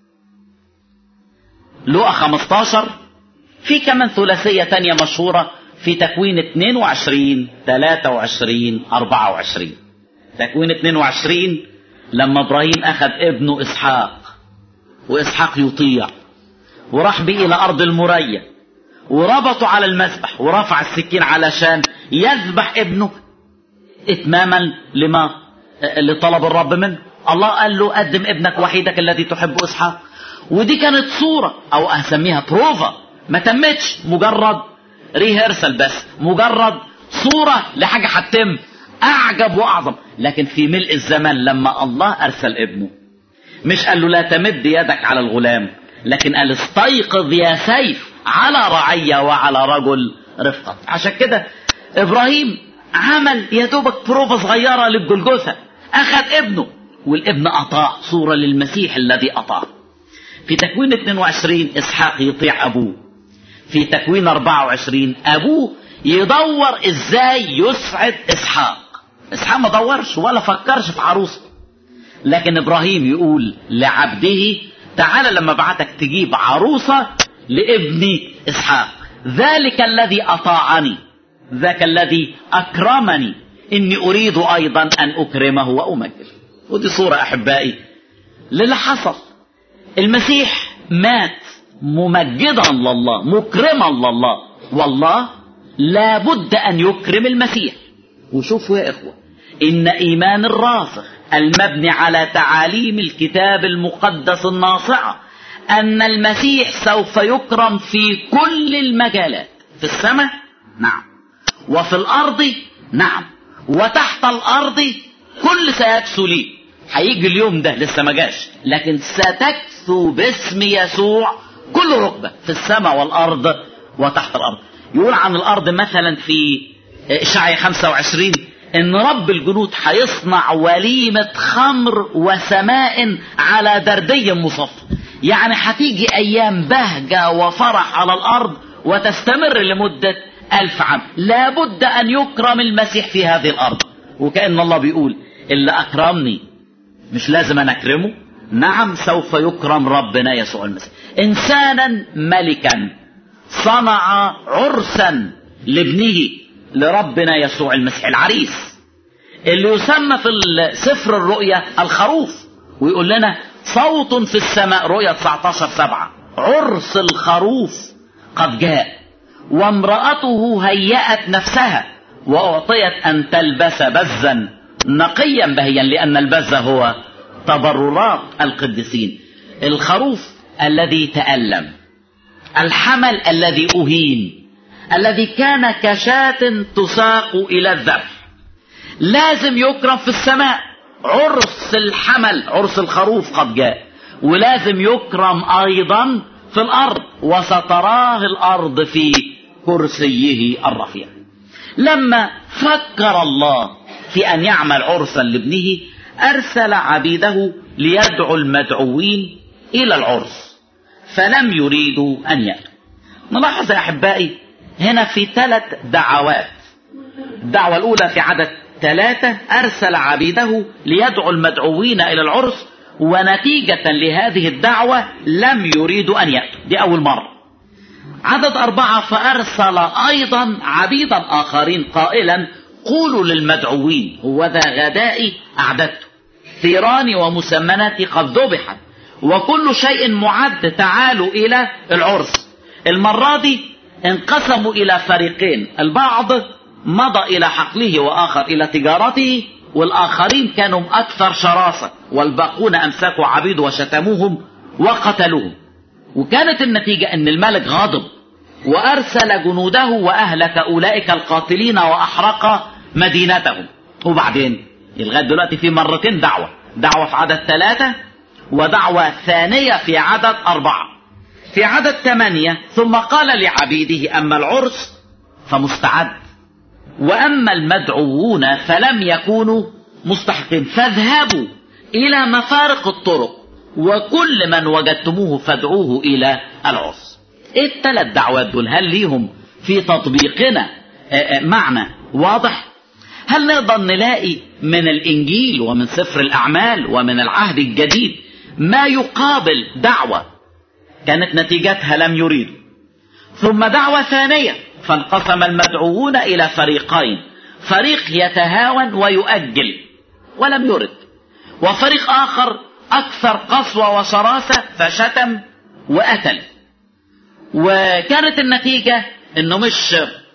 لقى 15 في كمان ثلاثية تانية مشهورة في تكوين 22 23 24 تكوين 22 لما إبراهيم أخذ ابنه إسحاق وإسحاق يطيع وراح بيه إلى أرض المرية وربطه على المذبح ورفع السكين علشان يذبح ابنه اتماما لما اللي طلب الرب منه الله قال له قدم ابنك وحيدك الذي تحب اسحاق ودي كانت صورة او اسميها بروفا ما تمتش مجرد ريهرسل بس مجرد صورة لحاجة هتتم اعجب واعظم لكن في ملء الزمان لما الله ارسل ابنه مش قال له لا تمد يدك على الغلام لكن قال استيقظ يا سيف على رعية وعلى رجل رفقة عشان كده إبراهيم عمل يا دوبك بروفة صغيرة للجلجثة أخذ ابنه والابن أطاع صورة للمسيح الذي أطاع في تكوين 22 إسحاق يطيع أبوه في تكوين 24 أبوه يدور إزاي يسعد إسحاق إسحاق ما دورش ولا فكرش في عروسه لكن إبراهيم يقول لعبده تعالى لما بعتك تجيب عروسة لابني إسحاق ذلك الذي أطاعني ذاك الذي أكرمني إني أريد أيضا أن أكرمه وأمجده ودي صورة أحبائي للي حصل المسيح مات ممجدا لله مكرما لله والله لابد أن يكرم المسيح وشوفوا يا إخوة إن إيمان الراسخ المبني على تعاليم الكتاب المقدس الناصعة أن المسيح سوف يكرم في كل المجالات في السماء نعم وفي الأرض نعم وتحت الأرض كل سيكسو ليه هيجي اليوم ده لسه ما جاش لكن ستكسو باسم يسوع كل ركبة في السماء والأرض وتحت الأرض يقول عن الأرض مثلا في إشعيا 25 إن رب الجنود هيصنع وليمة خمر وسماء على دردي مصفى يعني هتيجي أيام بهجة وفرح على الأرض وتستمر لمدة ألف عام لابد أن يكرم المسيح في هذه الأرض وكأن الله بيقول اللي أكرمني مش لازم أنا أكرمه نعم سوف يكرم ربنا يسوع المسيح إنسانا ملكا صنع عرسا لابنه لربنا يسوع المسيح العريس اللي يسمى في سفر الرؤيا الخروف ويقول لنا صوت في السماء رؤيا 19 سبعة عرس الخروف قد جاء وامرأته هيأت نفسها وأعطيت أن تلبس بزا نقيا بهيا لأن البز هو تبررات القديسين الخروف الذي تألم الحمل الذي أهين الذي كان كشاة تساق إلى الذبح لازم يكرم في السماء عرس الحمل عرس الخروف قد جاء ولازم يكرم أيضا في الأرض وستراه الأرض في كرسيه الرفيع لما فكر الله في أن يعمل عرسا لابنه أرسل عبيده ليدعو المدعوين إلى العرس فلم يريدوا أن يأتوا نلاحظ يا أحبائي هنا في ثلاث دعوات الدعوة الأولى في عدد ثلاثة أرسل عبيده ليدعو المدعوين إلى العرس ونتيجة لهذه الدعوة لم يريدوا أن يأتوا دي أول مرة عدد أربعة فأرسل أيضا عبيدا آخرين قائلا قولوا للمدعوين هو ذا غدائي أعددته ثيراني ومسمناتي قد ذبحت وكل شيء معد تعالوا إلى العرس المرة دي انقسموا إلى فريقين البعض مضى إلى حقله وآخر إلى تجارته والآخرين كانوا أكثر شراسة والباقون أمسكوا عبيد وشتموهم وقتلوهم وكانت النتيجة أن الملك غضب وأرسل جنوده وأهلك أولئك القاتلين وأحرق مدينتهم وبعدين لغاية دلوقتي في مرتين دعوة دعوة في عدد ثلاثة ودعوة ثانية في عدد أربعة في عدد ثمانية ثم قال لعبيده أما العرس فمستعد وأما المدعوون فلم يكونوا مستحقين فاذهبوا إلى مفارق الطرق وكل من وجدتموه فادعوه إلى العرس ايه الثلاث دعوات دول هل ليهم في تطبيقنا معنى واضح هل نقدر نلاقي من الإنجيل ومن سفر الأعمال ومن العهد الجديد ما يقابل دعوة كانت نتيجتها لم يريدوا ثم دعوة ثانية فانقسم المدعوون إلى فريقين فريق يتهاون ويؤجل ولم يرد وفريق آخر أكثر قسوة وشراسة فشتم وقتل وكانت النتيجة انه مش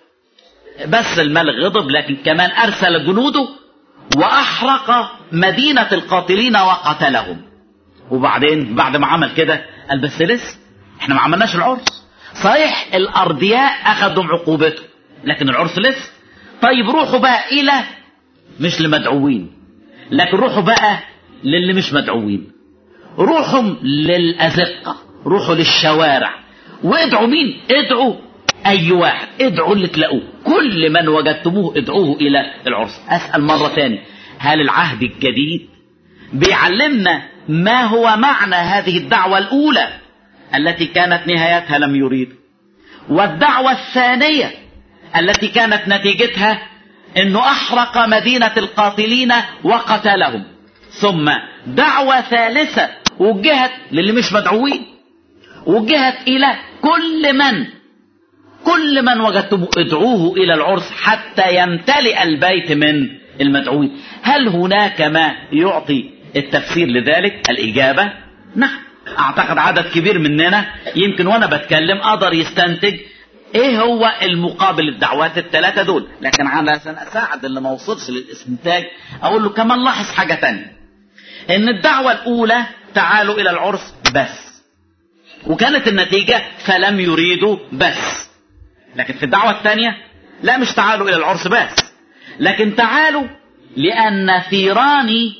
بس الملك غضب لكن كمان ارسل جنوده واحرق مدينة القاتلين وقتلهم وبعدين بعد ما عمل كده قال بس لسه احنا ما عملناش العرس صحيح الارضياء اخذوا عقوبته لكن العرس لسه طيب روحوا بقى الى مش لمدعوين لكن روحوا بقى للي مش مدعوين روحوا للأزقة روحوا للشوارع وادعوا مين ادعوا اي واحد ادعوا اللي تلاقوه كل من وجدتموه ادعوه الى العرس اسال مره تاني هل العهد الجديد بيعلمنا ما هو معنى هذه الدعوه الاولى التي كانت نهايتها لم يريد والدعوه الثانيه التي كانت نتيجتها انه احرق مدينه القاتلين وقتلهم ثم دعوه ثالثه وجهت للي مش مدعوين وجهت الى كل من كل من وجدتم ادعوه الى العرس حتى يمتلئ البيت من المدعوين هل هناك ما يعطي التفسير لذلك الاجابه نعم اعتقد عدد كبير مننا يمكن وانا بتكلم قدر يستنتج ايه هو المقابل الدعوات الثلاثه دول لكن علشان اساعد اللي ما وصلش للاستنتاج اقول له كمان لاحظ حاجه تانية ان الدعوه الاولى تعالوا الى العرس بس وكانت النتيجه فلم يريدوا بس لكن في الدعوه الثانيه لا مش تعالوا الى العرس بس لكن تعالوا لان ثيراني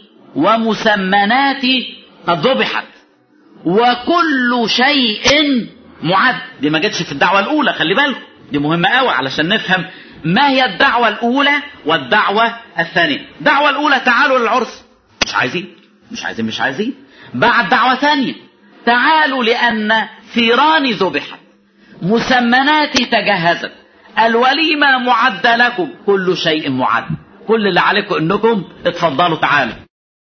ومسمناتي قد ذبحت وكل شيء معد دي ما جتش في الدعوه الاولى خلي بالكم دي مهمه قوي علشان نفهم ما هي الدعوه الاولى والدعوه الثانيه الدعوه الاولى تعالوا للعرس مش عايزين مش عايزين مش عايزين بعد دعوه ثانيه تعالوا لان ثيراني ذبحت مسمناتي تجهزت الوليمه معده لكم كل شيء معد كل اللي عليكم انكم اتفضلوا تعالوا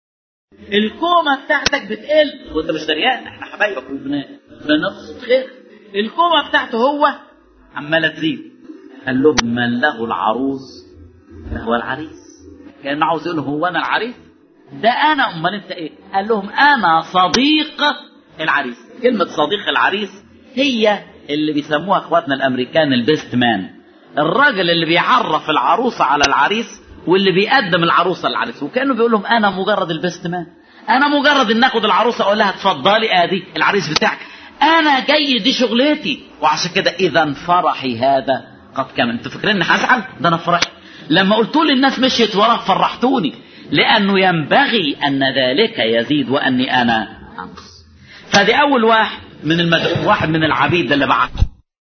الكومه بتاعتك بتقل وانت مش دريان احنا حبايبك وبنقصد خير الكومه بتاعته هو عماله تزيد قال لهم من له العروس فهو العريس كان عاوز يقول هو انا العريس ده انا امال انت ايه قال لهم انا صديق العريس كلمه صديق العريس هي اللي بيسموها اخواتنا الامريكان البيست مان الراجل اللي بيعرف العروسه على العريس واللي بيقدم العروسه للعريس وكانه بيقول لهم انا مجرد البيست مان انا مجرد ان اخد العروسه اقول لها اتفضلي ادي العريس بتاعك انا جاي دي شغلتي وعشان كده اذا فرحي هذا قد كمل انتوا فاكرين اني هزعل ده انا فرحت لما قلت لي الناس مشيت وراه فرحتوني لانه ينبغي ان ذلك يزيد واني انا انقص فدي اول واحد من المدعو واحد من العبيد اللي بعته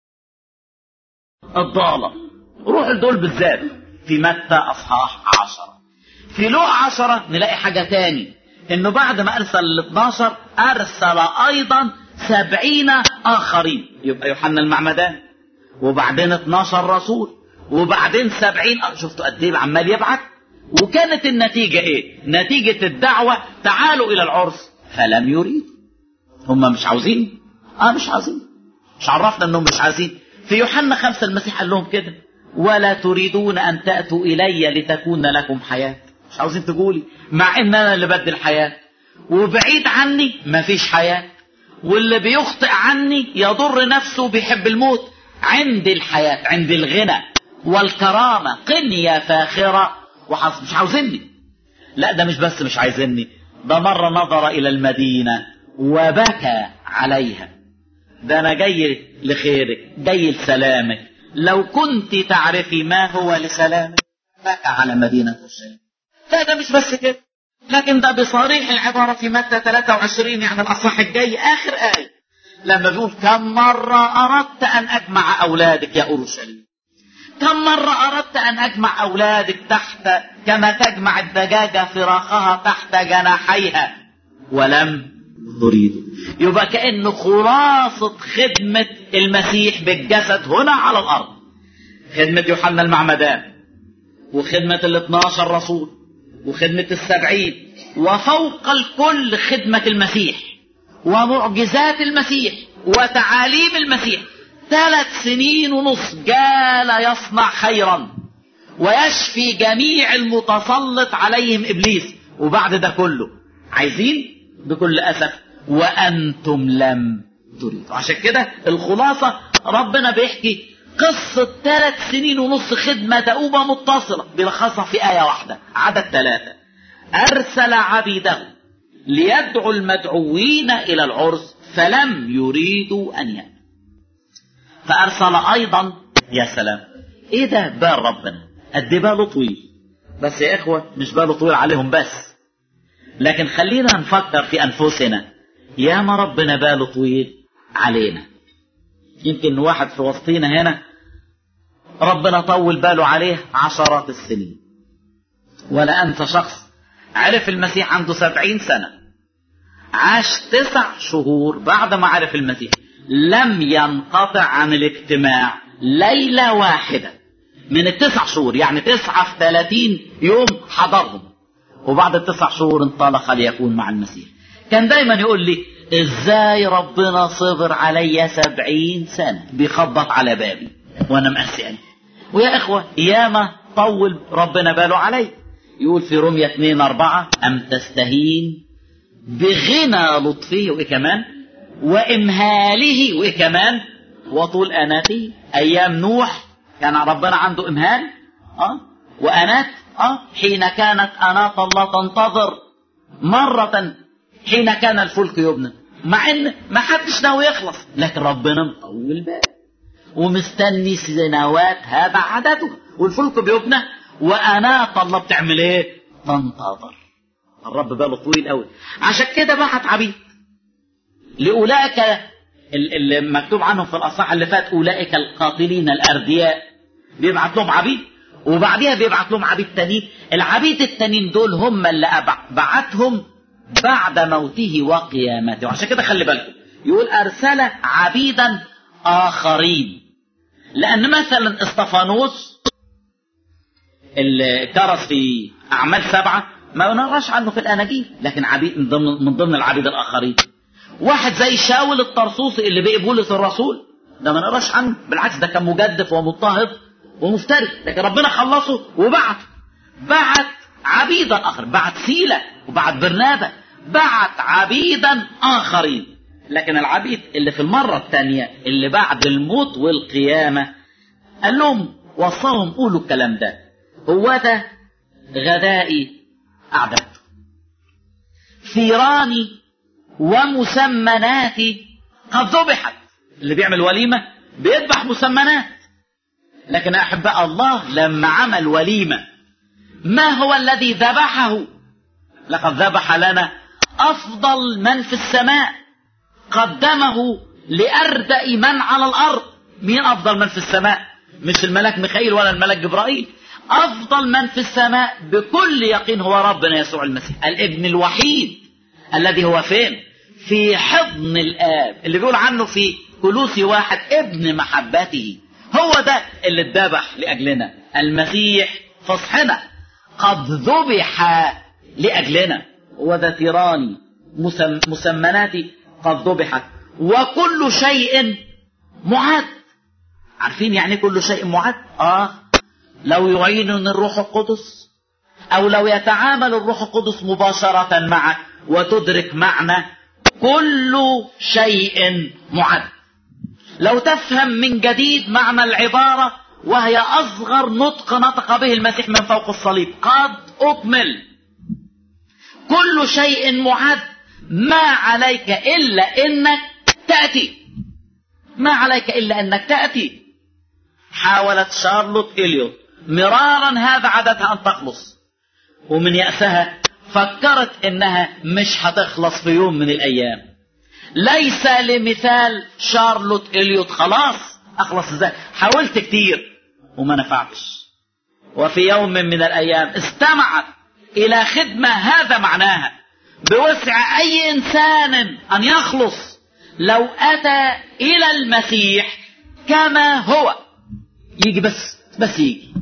الضالة روح لدول بالذات في متى اصحاح عشرة في لوح عشرة نلاقي حاجة تاني انه بعد ما ارسل ال 12 ارسل ايضا سبعين اخرين يبقى يوحنا المعمدان وبعدين 12 رسول وبعدين سبعين شفتوا قد ايه عمال يبعت وكانت النتيجة ايه نتيجة الدعوة تعالوا الى العرس فلم يريد هم مش عاوزين اه مش عاوزين مش عرفنا انهم مش عايزين في يوحنا خمسة المسيح قال لهم كده ولا تريدون ان تأتوا الي لتكون لكم حياة مش عاوزين تقولي مع ان انا اللي بدي الحياة وبعيد عني مفيش حياة واللي بيخطئ عني يضر نفسه بيحب الموت عند الحياة عند الغنى والكرامة قنية فاخرة وحص مش عاوزيني لا ده مش بس مش عايزيني ده مرة نظر إلى المدينة وبكى عليها ده أنا جاي لخيرك جاي لسلامك لو كنت تعرفي ما هو لسلامك بكى على مدينة الشيء لا ده مش بس كده لكن ده بصريح العبارة في متى 23 يعني الأصح الجاي آخر آية لما بيقول كم مرة أردت أن أجمع أولادك يا أورشليم كم مرة أردت أن أجمع أولادك تحت كما تجمع الدجاجة فراخها تحت جناحيها ولم تريد يبقى كأنه خلاصة خدمة المسيح بالجسد هنا على الأرض خدمة يوحنا المعمدان وخدمة ال 12 رسول وخدمة السبعين وفوق الكل خدمة المسيح ومعجزات المسيح وتعاليم المسيح ثلاث سنين ونص جال يصنع خيرا ويشفي جميع المتسلط عليهم ابليس وبعد ده كله عايزين بكل اسف وانتم لم تريدوا عشان كده الخلاصه ربنا بيحكي قصة ثلاث سنين ونص خدمة دؤوبة متصلة بيلخصها في آية واحدة عدد ثلاثة أرسل عبيده ليدعوا المدعوين إلى العرس فلم يريدوا أن يأتوا فأرسل أيضا يا سلام إيه ده بال ربنا قد باله طويل بس يا إخوة مش باله طويل عليهم بس لكن خلينا نفكر في أنفسنا يا ما ربنا باله طويل علينا يمكن واحد في وسطينا هنا ربنا طول باله عليه عشرات السنين ولا أنسى شخص عرف المسيح عنده سبعين سنة عاش تسع شهور بعد ما عرف المسيح لم ينقطع عن الاجتماع ليلة واحدة من التسع شهور يعني تسعة في ثلاثين يوم حضرهم وبعد التسع شهور انطلق ليكون مع المسيح كان دايما يقول لي ازاي ربنا صبر عليا سبعين سنة بيخبط على بابي وانا مقسي قلبي ويا اخوة ياما طول ربنا باله علي يقول في رمية 2 4 أم تستهين بغنى لطفه وإيه كمان وإمهاله وإيه كمان وطول أناته أيام نوح كان ربنا عنده إمهال أه وأنات أه حين كانت أنات الله تنتظر مرة حين كان الفلك يبنى مع ان ما حدش ناوي يخلص لكن ربنا مطول بال ومستني سنوات هذا عدده والفلك بيبنى وانات الله بتعمل ايه تنتظر الرب باله طويل قوي عشان كده بعت عبيد لاولئك اللي مكتوب عنهم في الاصحاح اللي فات اولئك القاتلين الاردياء بيبعت لهم عبيد وبعديها بيبعت لهم عبيد تانيين العبيد التانيين دول هم اللي بعتهم بعد موته وقيامته عشان كده خلي بالكم يقول ارسل عبيدا اخرين لان مثلا استفانوس اللي كرس في اعمال سبعه ما نقراش عنه في الاناجيل لكن عبيد من ضمن من ضمن العبيد الاخرين واحد زي شاول الطرسوسي اللي بقي بولس الرسول ده ما نقراش عنه بالعكس ده كان مجدف ومضطهد ومفتري لكن ربنا خلصه وبعت بعت عبيدا اخر بعت سيله وبعت برنابا بعت عبيدا اخرين لكن العبيد اللي في المره الثانيه اللي بعد الموت والقيامه قال لهم وصاهم قولوا الكلام ده هو ده غدائي اعددته ثيراني ومسمناتي قد ذبحت اللي بيعمل وليمه بيذبح مسمنات لكن احباء الله لما عمل وليمه ما هو الذي ذبحه لقد ذبح لنا افضل من في السماء قدمه لاردا من على الارض مين افضل من في السماء مش الملاك ميخائيل ولا الملاك جبرائيل افضل من في السماء بكل يقين هو ربنا يسوع المسيح الابن الوحيد الذي هو فين في حضن الاب اللي بيقول عنه في كلوسي واحد ابن محبته هو ده اللي اتذبح لاجلنا المسيح فصحنا قد ذبح لاجلنا وذا تيراني مسم مسمناتي قد ذبحت وكل شيء معد عارفين يعني كل شيء معد اه لو يعينني الروح القدس او لو يتعامل الروح القدس مباشرة معك وتدرك معنى كل شيء معد لو تفهم من جديد معنى العبارة وهي أصغر نطق نطق به المسيح من فوق الصليب قد أكمل كل شيء معد ما عليك إلا إنك تأتي ما عليك إلا أنك تأتي حاولت شارلوت إليوت مرارا هذا عادتها أن تخلص ومن يأسها فكرت إنها مش هتخلص في يوم من الأيام ليس لمثال شارلوت إليوت خلاص أخلص إزاي حاولت كتير وما نفعتش وفي يوم من الأيام استمعت إلى خدمة هذا معناها بوسع أي إنسان أن يخلص لو أتى إلى المسيح كما هو يجي بس بس يجي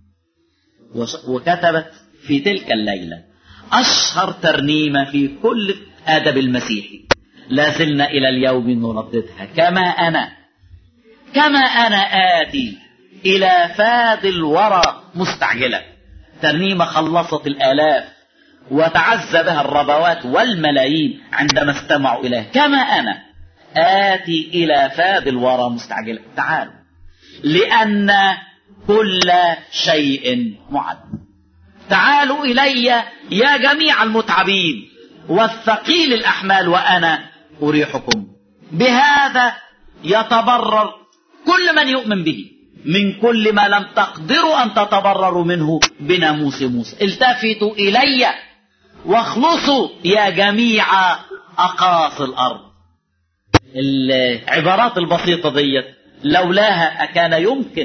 وكتبت في تلك الليلة أشهر ترنيمة في كل أدب المسيحي لا زلنا إلى اليوم نرددها كما أنا كما أنا آتي إلى فاد الورى مستعجلة ترنيمة خلصت الآلاف وتعزى بها الربوات والملايين عندما استمعوا إليه كما أنا آتي إلى فاد الورى مستعجلة تعالوا لأن كل شيء معد تعالوا إلي يا جميع المتعبين والثقيل الأحمال وأنا أريحكم بهذا يتبرر كل من يؤمن به من كل ما لم تقدروا أن تتبرروا منه بناموس موسى التفتوا إلي واخلصوا يا جميع أقاصي الأرض العبارات البسيطة ديت لولاها أكان يمكن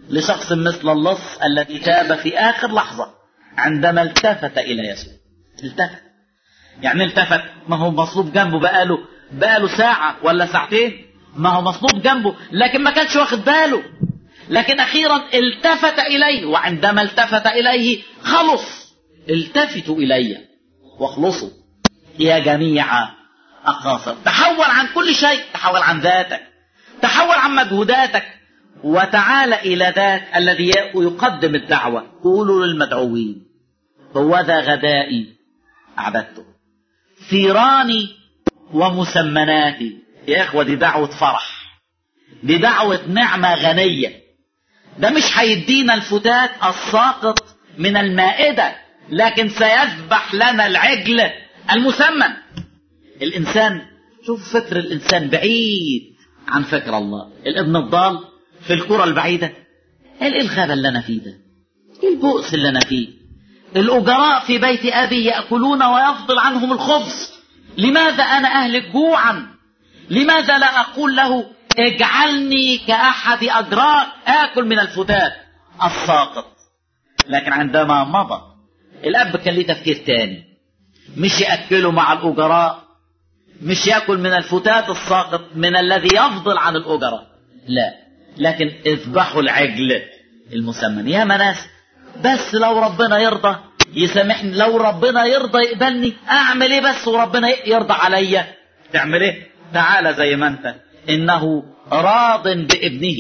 لشخص مثل اللص الذي تاب في آخر لحظة عندما التفت إلى يسوع التفت يعني التفت ما هو مصلوب جنبه بقاله بقاله ساعة ولا ساعتين ما هو مصلوب جنبه لكن ما كانش واخد باله لكن أخيرا التفت إليه وعندما التفت إليه خلص التفتوا إلي واخلصوا يا جميع أقاصر تحول عن كل شيء تحول عن ذاتك تحول عن مجهوداتك وتعال إلى ذاك الذي يقدم الدعوة قولوا للمدعوين هو ذا غدائي أعبدته ثيراني ومسمناتي يا إخوة دي دعوة فرح دي دعوة نعمة غنية ده مش هيدينا الفتات الساقط من المائدة لكن سيذبح لنا العجل المسمن الإنسان شوف فكر الإنسان بعيد عن فكر الله الابن الضال في الكرة البعيدة ايه الغابة اللي أنا فيه ده ايه البؤس اللي أنا فيه الأجراء في بيت أبي يأكلون ويفضل عنهم الخبز لماذا أنا أهلك جوعا لماذا لا أقول له اجعلني كأحد أجراء آكل من الفتات الساقط لكن عندما مضى الأب كان ليه تفكير تاني مش يأكله مع الأجراء مش يأكل من الفتات الساقط من الذي يفضل عن الأجراء لا لكن اذبحوا العجل المسمن يا مناس بس لو ربنا يرضى يسامحني لو ربنا يرضى يقبلني اعمل ايه بس وربنا يرضى عليا تعمل ايه تعالى زي ما انت انه راض بابنه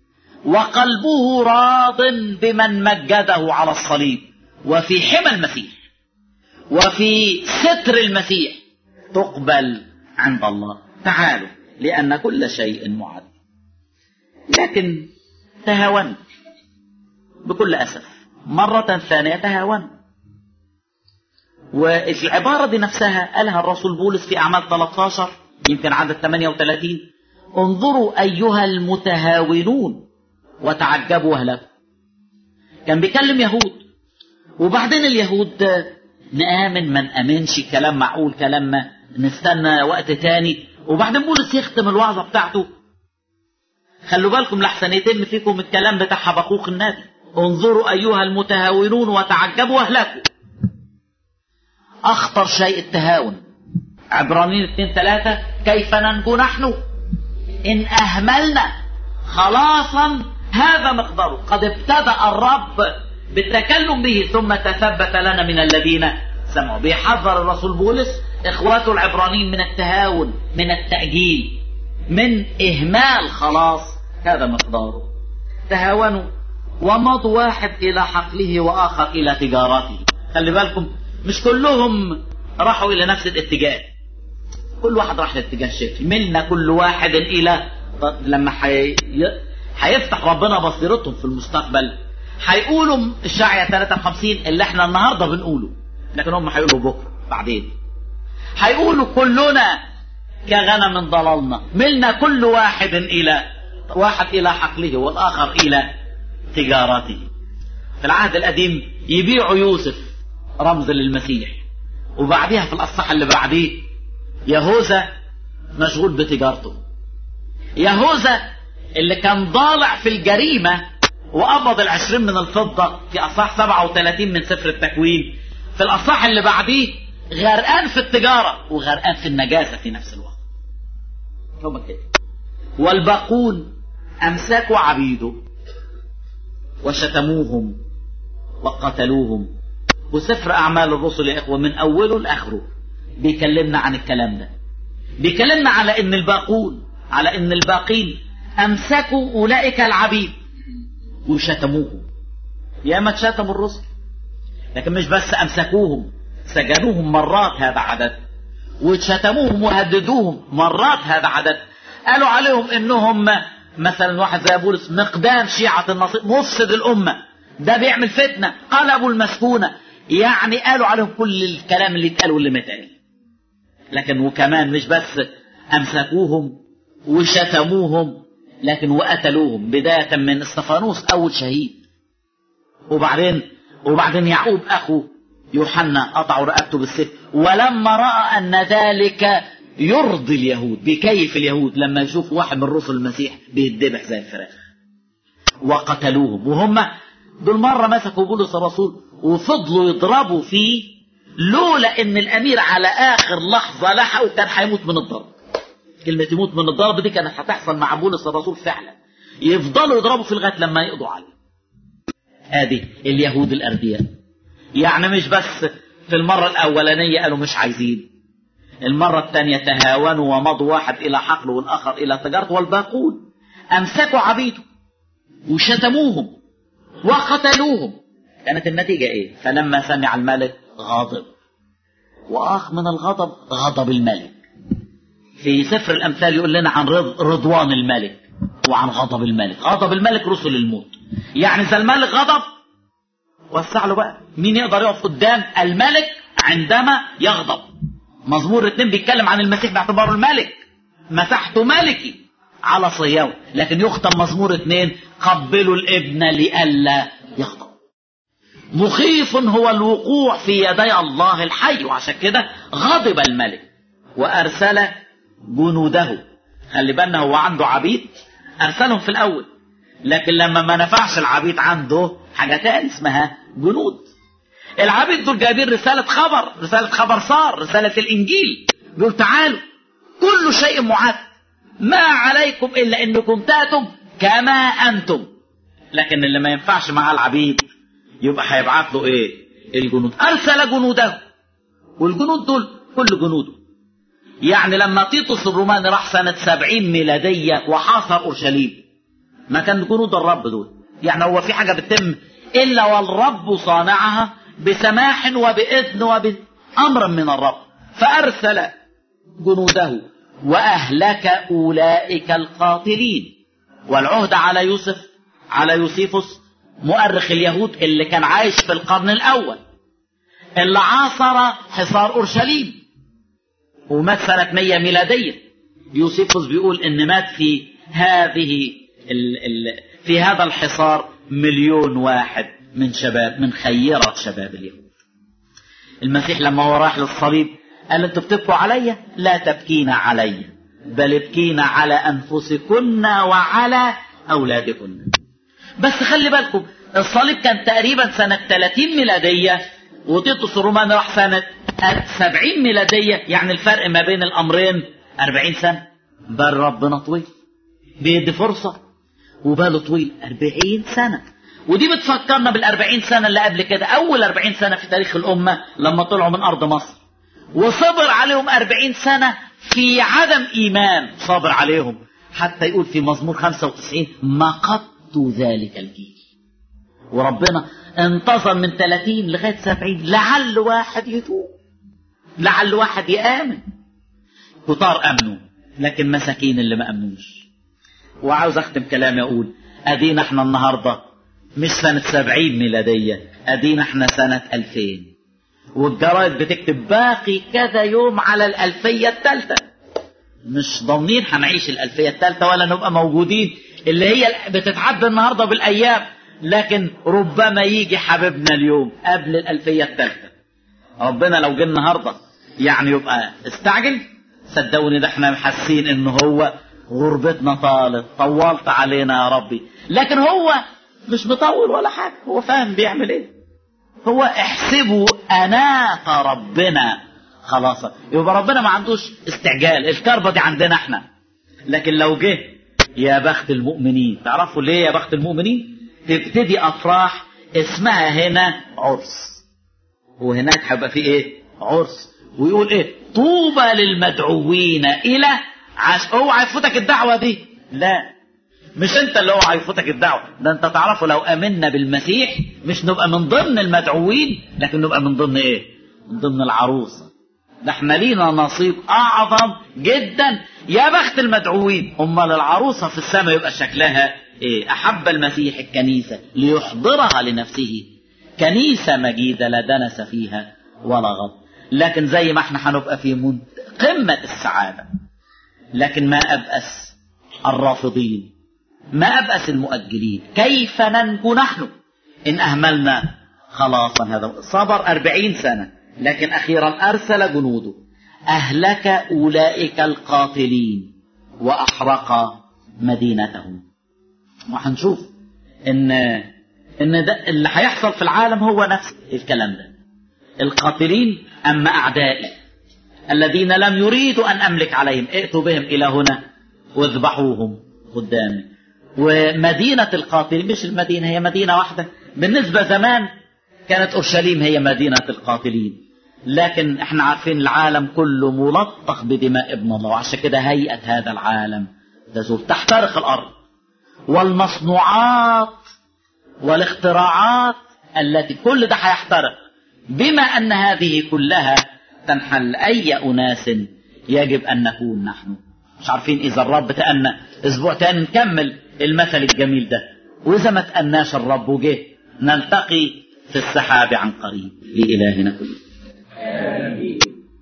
وقلبه راض بمن مجده على الصليب وفي حمى المسيح وفي ستر المسيح تقبل عند الله تعالوا لان كل شيء معد لكن تهاونت بكل اسف مرة ثانية تهاونت والعبارة دي نفسها قالها الرسول بولس في أعمال 13 يمكن عدد 38 انظروا أيها المتهاونون وتعجبوا أهلكم كان بيكلم يهود وبعدين اليهود نآمن ما نآمنش كلام معقول كلام ما نستنى وقت تاني وبعدين بولس يختم الوعظة بتاعته خلوا بالكم لحسن يتم فيكم الكلام بتاع حبقوق النبي انظروا أيها المتهاونون وتعجبوا أهلكم أخطر شيء التهاون عبرانيين اثنين ثلاثة كيف ننجو نحن إن أهملنا خلاصا هذا مقداره قد ابتدأ الرب بالتكلم به ثم تثبت لنا من الذين سمعوا بيحذر الرسول بولس إخواته العبرانيين من التهاون من التأجيل من إهمال خلاص هذا مقداره تهاونوا ومضوا واحد إلى حقله وآخر إلى تجارته خلي بالكم مش كلهم راحوا إلى نفس الاتجاه كل واحد راح لاتجاه شكل منا كل واحد إلى لما حي... هيفتح ربنا بصيرتهم في المستقبل هيقولوا الشعية 53 اللي احنا النهارده بنقوله لكن هم هيقولوا بكره بعدين هيقولوا كلنا كغنم ضللنا ملنا كل واحد إلى واحد إلى حقله والآخر إلى تجارته في العهد القديم يبيعوا يوسف رمز للمسيح وبعديها في الأصحاح اللي بعديه يهوذا مشغول بتجارته يهوذا اللي كان ضالع في الجريمة وقبض العشرين من الفضة في أصحاح 37 من سفر التكوين في الأصحاح اللي بعديه غرقان في التجارة وغرقان في النجاسة في نفس الوقت هم كده والباقون أمسكوا عبيده وشتموهم وقتلوهم وسفر أعمال الرسل يا إخوة من أوله لآخره بيكلمنا عن الكلام ده بيكلمنا على إن الباقون على إن الباقين أمسكوا أولئك العبيد وشتموهم يا ما تشتموا الرسل لكن مش بس أمسكوهم سجنوهم مرات هذا عدد وشتموهم وهددوهم مرات هذا عدد قالوا عليهم انهم مثلا واحد زي بولس مقدام شيعة النصير مفسد الأمة ده بيعمل فتنة قلبوا المسكونة يعني قالوا عليهم كل الكلام اللي اتقال واللي ما اتقال لكن وكمان مش بس أمسكوهم وشتموهم لكن وقتلوهم بداية من استفانوس أول شهيد وبعدين وبعدين يعقوب أخو يوحنا قطعوا رقبته بالسيف ولما رأى أن ذلك يرضي اليهود بيكيف اليهود لما يشوف واحد من رسل المسيح بيتذبح زي الفراخ وقتلوهم وهم دول مرة مسكوا بولس الرسول وفضلوا يضربوا فيه لولا ان الامير على اخر لحظة لحقه كان هيموت من الضرب كلمة يموت من الضرب دي كانت هتحصل مع بولس الرسول فعلا يفضلوا يضربوا في لغاية لما يقضوا عليه ادي اليهود الاردياء يعني مش بس في المرة الاولانية قالوا مش عايزين المرة الثانية تهاونوا ومضوا واحد الى حقل والاخر الى تجارته والباقون امسكوا عبيده وشتموهم وقتلوهم كانت النتيجة ايه فلما سمع الملك غاضب واخ من الغضب غضب الملك في سفر الامثال يقول لنا عن رض رضوان الملك وعن غضب الملك غضب الملك رسل الموت يعني اذا الملك غضب وسع له بقى مين يقدر يقف قدام الملك عندما يغضب مزمور اتنين بيتكلم عن المسيح باعتباره الملك مسحته ملكي على صيام لكن يختم مزمور اتنين قبلوا الابن لئلا يغضب مخيف هو الوقوع في يدي الله الحي وعشان كده غضب الملك وارسل جنوده خلي بالنا هو عنده عبيد ارسلهم في الاول لكن لما ما نفعش العبيد عنده حاجه تاني اسمها جنود العبيد دول جايبين رساله خبر رساله خبر صار رساله الانجيل بيقول تعالوا كل شيء معد ما عليكم الا انكم تاتم كما انتم لكن اللي ما ينفعش مع العبيد يبقى هيبعت له ايه الجنود ارسل جنوده والجنود دول كل جنوده يعني لما تيتوس الروماني راح سنة سبعين ميلادية وحاصر أورشليم ما كان جنود الرب دول يعني هو في حاجة بتتم إلا والرب صانعها بسماح وبإذن وبأمر من الرب فأرسل جنوده وأهلك أولئك القاتلين والعهد على يوسف على يوسيفوس مؤرخ اليهود اللي كان عايش في القرن الأول اللي عاصر حصار أورشليم ومات سنة 100 ميلادية يوسيفوس بيقول إن مات في هذه ال ال في هذا الحصار مليون واحد من شباب من خيرة شباب اليهود المسيح لما هو راح للصليب قال انتوا بتبكوا عليا لا تبكين علي بل ابكين على انفسكن وعلى اولادكن بس خلي بالكم الصليب كان تقريبا سنة 30 ميلادية وتيتوس الروماني راح سنة 70 ميلادية يعني الفرق ما بين الأمرين 40 سنة بل ربنا طويل بيدي فرصة وباله طويل 40 سنة ودي بتفكرنا بالأربعين سنة اللي قبل كده أول أربعين سنة في تاريخ الأمة لما طلعوا من أرض مصر وصبر عليهم أربعين سنة في عدم إيمان صبر عليهم حتى يقول في مزمور 95 مقت ذلك الجيل وربنا انتظر من 30 لغاية 70 لعل واحد يتوب لعل واحد يآمن كتار أمنوا لكن مساكين اللي ما أمنوش وعاوز أختم كلامي أقول أدينا احنا النهاردة مش سنة سبعين ميلادية أدينا احنا سنة ألفين والجرايد بتكتب باقي كذا يوم على الألفية الثالثة مش ضامنين هنعيش الألفية الثالثة ولا نبقى موجودين اللي هي بتتعدى النهاردة بالأيام لكن ربما يجي حبيبنا اليوم قبل الألفية الثالثة ربنا لو جه النهاردة يعني يبقى استعجل صدقوني ده احنا حاسين ان هو غربتنا طالت طولت علينا يا ربي لكن هو مش مطول ولا حاجة هو فاهم بيعمل ايه هو احسبوا اناة ربنا خلاص يبقى ربنا ما عندوش استعجال الكربة دي عندنا احنا لكن لو جه يا بخت المؤمنين تعرفوا ليه يا بخت المؤمنين تبتدي افراح اسمها هنا عرس وهناك هيبقى في ايه عرس ويقول ايه طوبى للمدعوين الى عش اوعى يفوتك الدعوه دي لا مش انت اللي اوعى يفوتك الدعوه ده انت تعرفوا لو امنا بالمسيح مش نبقى من ضمن المدعوين لكن نبقى من ضمن ايه من ضمن العروسه ده احنا لينا نصيب اعظم جدا يا بخت المدعوين امال العروسه في السماء يبقى شكلها ايه احب المسيح الكنيسه ليحضرها لنفسه كنيسه مجيده لا دنس فيها ولا غضب لكن زي ما احنا هنبقى في منت... قمه السعاده لكن ما ابأس الرافضين ما أبأس المؤجلين كيف ننجو نحن إن أهملنا خلاصا هذا صبر أربعين سنة لكن أخيرا أرسل جنوده أهلك أولئك القاتلين وأحرق مدينتهم وهنشوف ان ان ده اللي هيحصل في العالم هو نفس الكلام ده القاتلين اما اعدائي الذين لم يريدوا ان املك عليهم ائتوا بهم الى هنا واذبحوهم قدامي ومدينة القاتلين مش المدينة هي مدينة واحدة بالنسبة زمان كانت أورشليم هي مدينة القاتلين لكن احنا عارفين العالم كله ملطخ بدماء ابن الله وعشان كده هيئة هذا العالم تزول تحترق الأرض والمصنوعات والاختراعات التي كل ده هيحترق بما أن هذه كلها تنحل أي أناس يجب أن نكون نحن مش عارفين إذا الرب تأنى أسبوع تاني نكمل المثل الجميل ده وإذا ما تأناش الرب وجه نلتقي في السحاب عن قريب لإلهنا كله آمين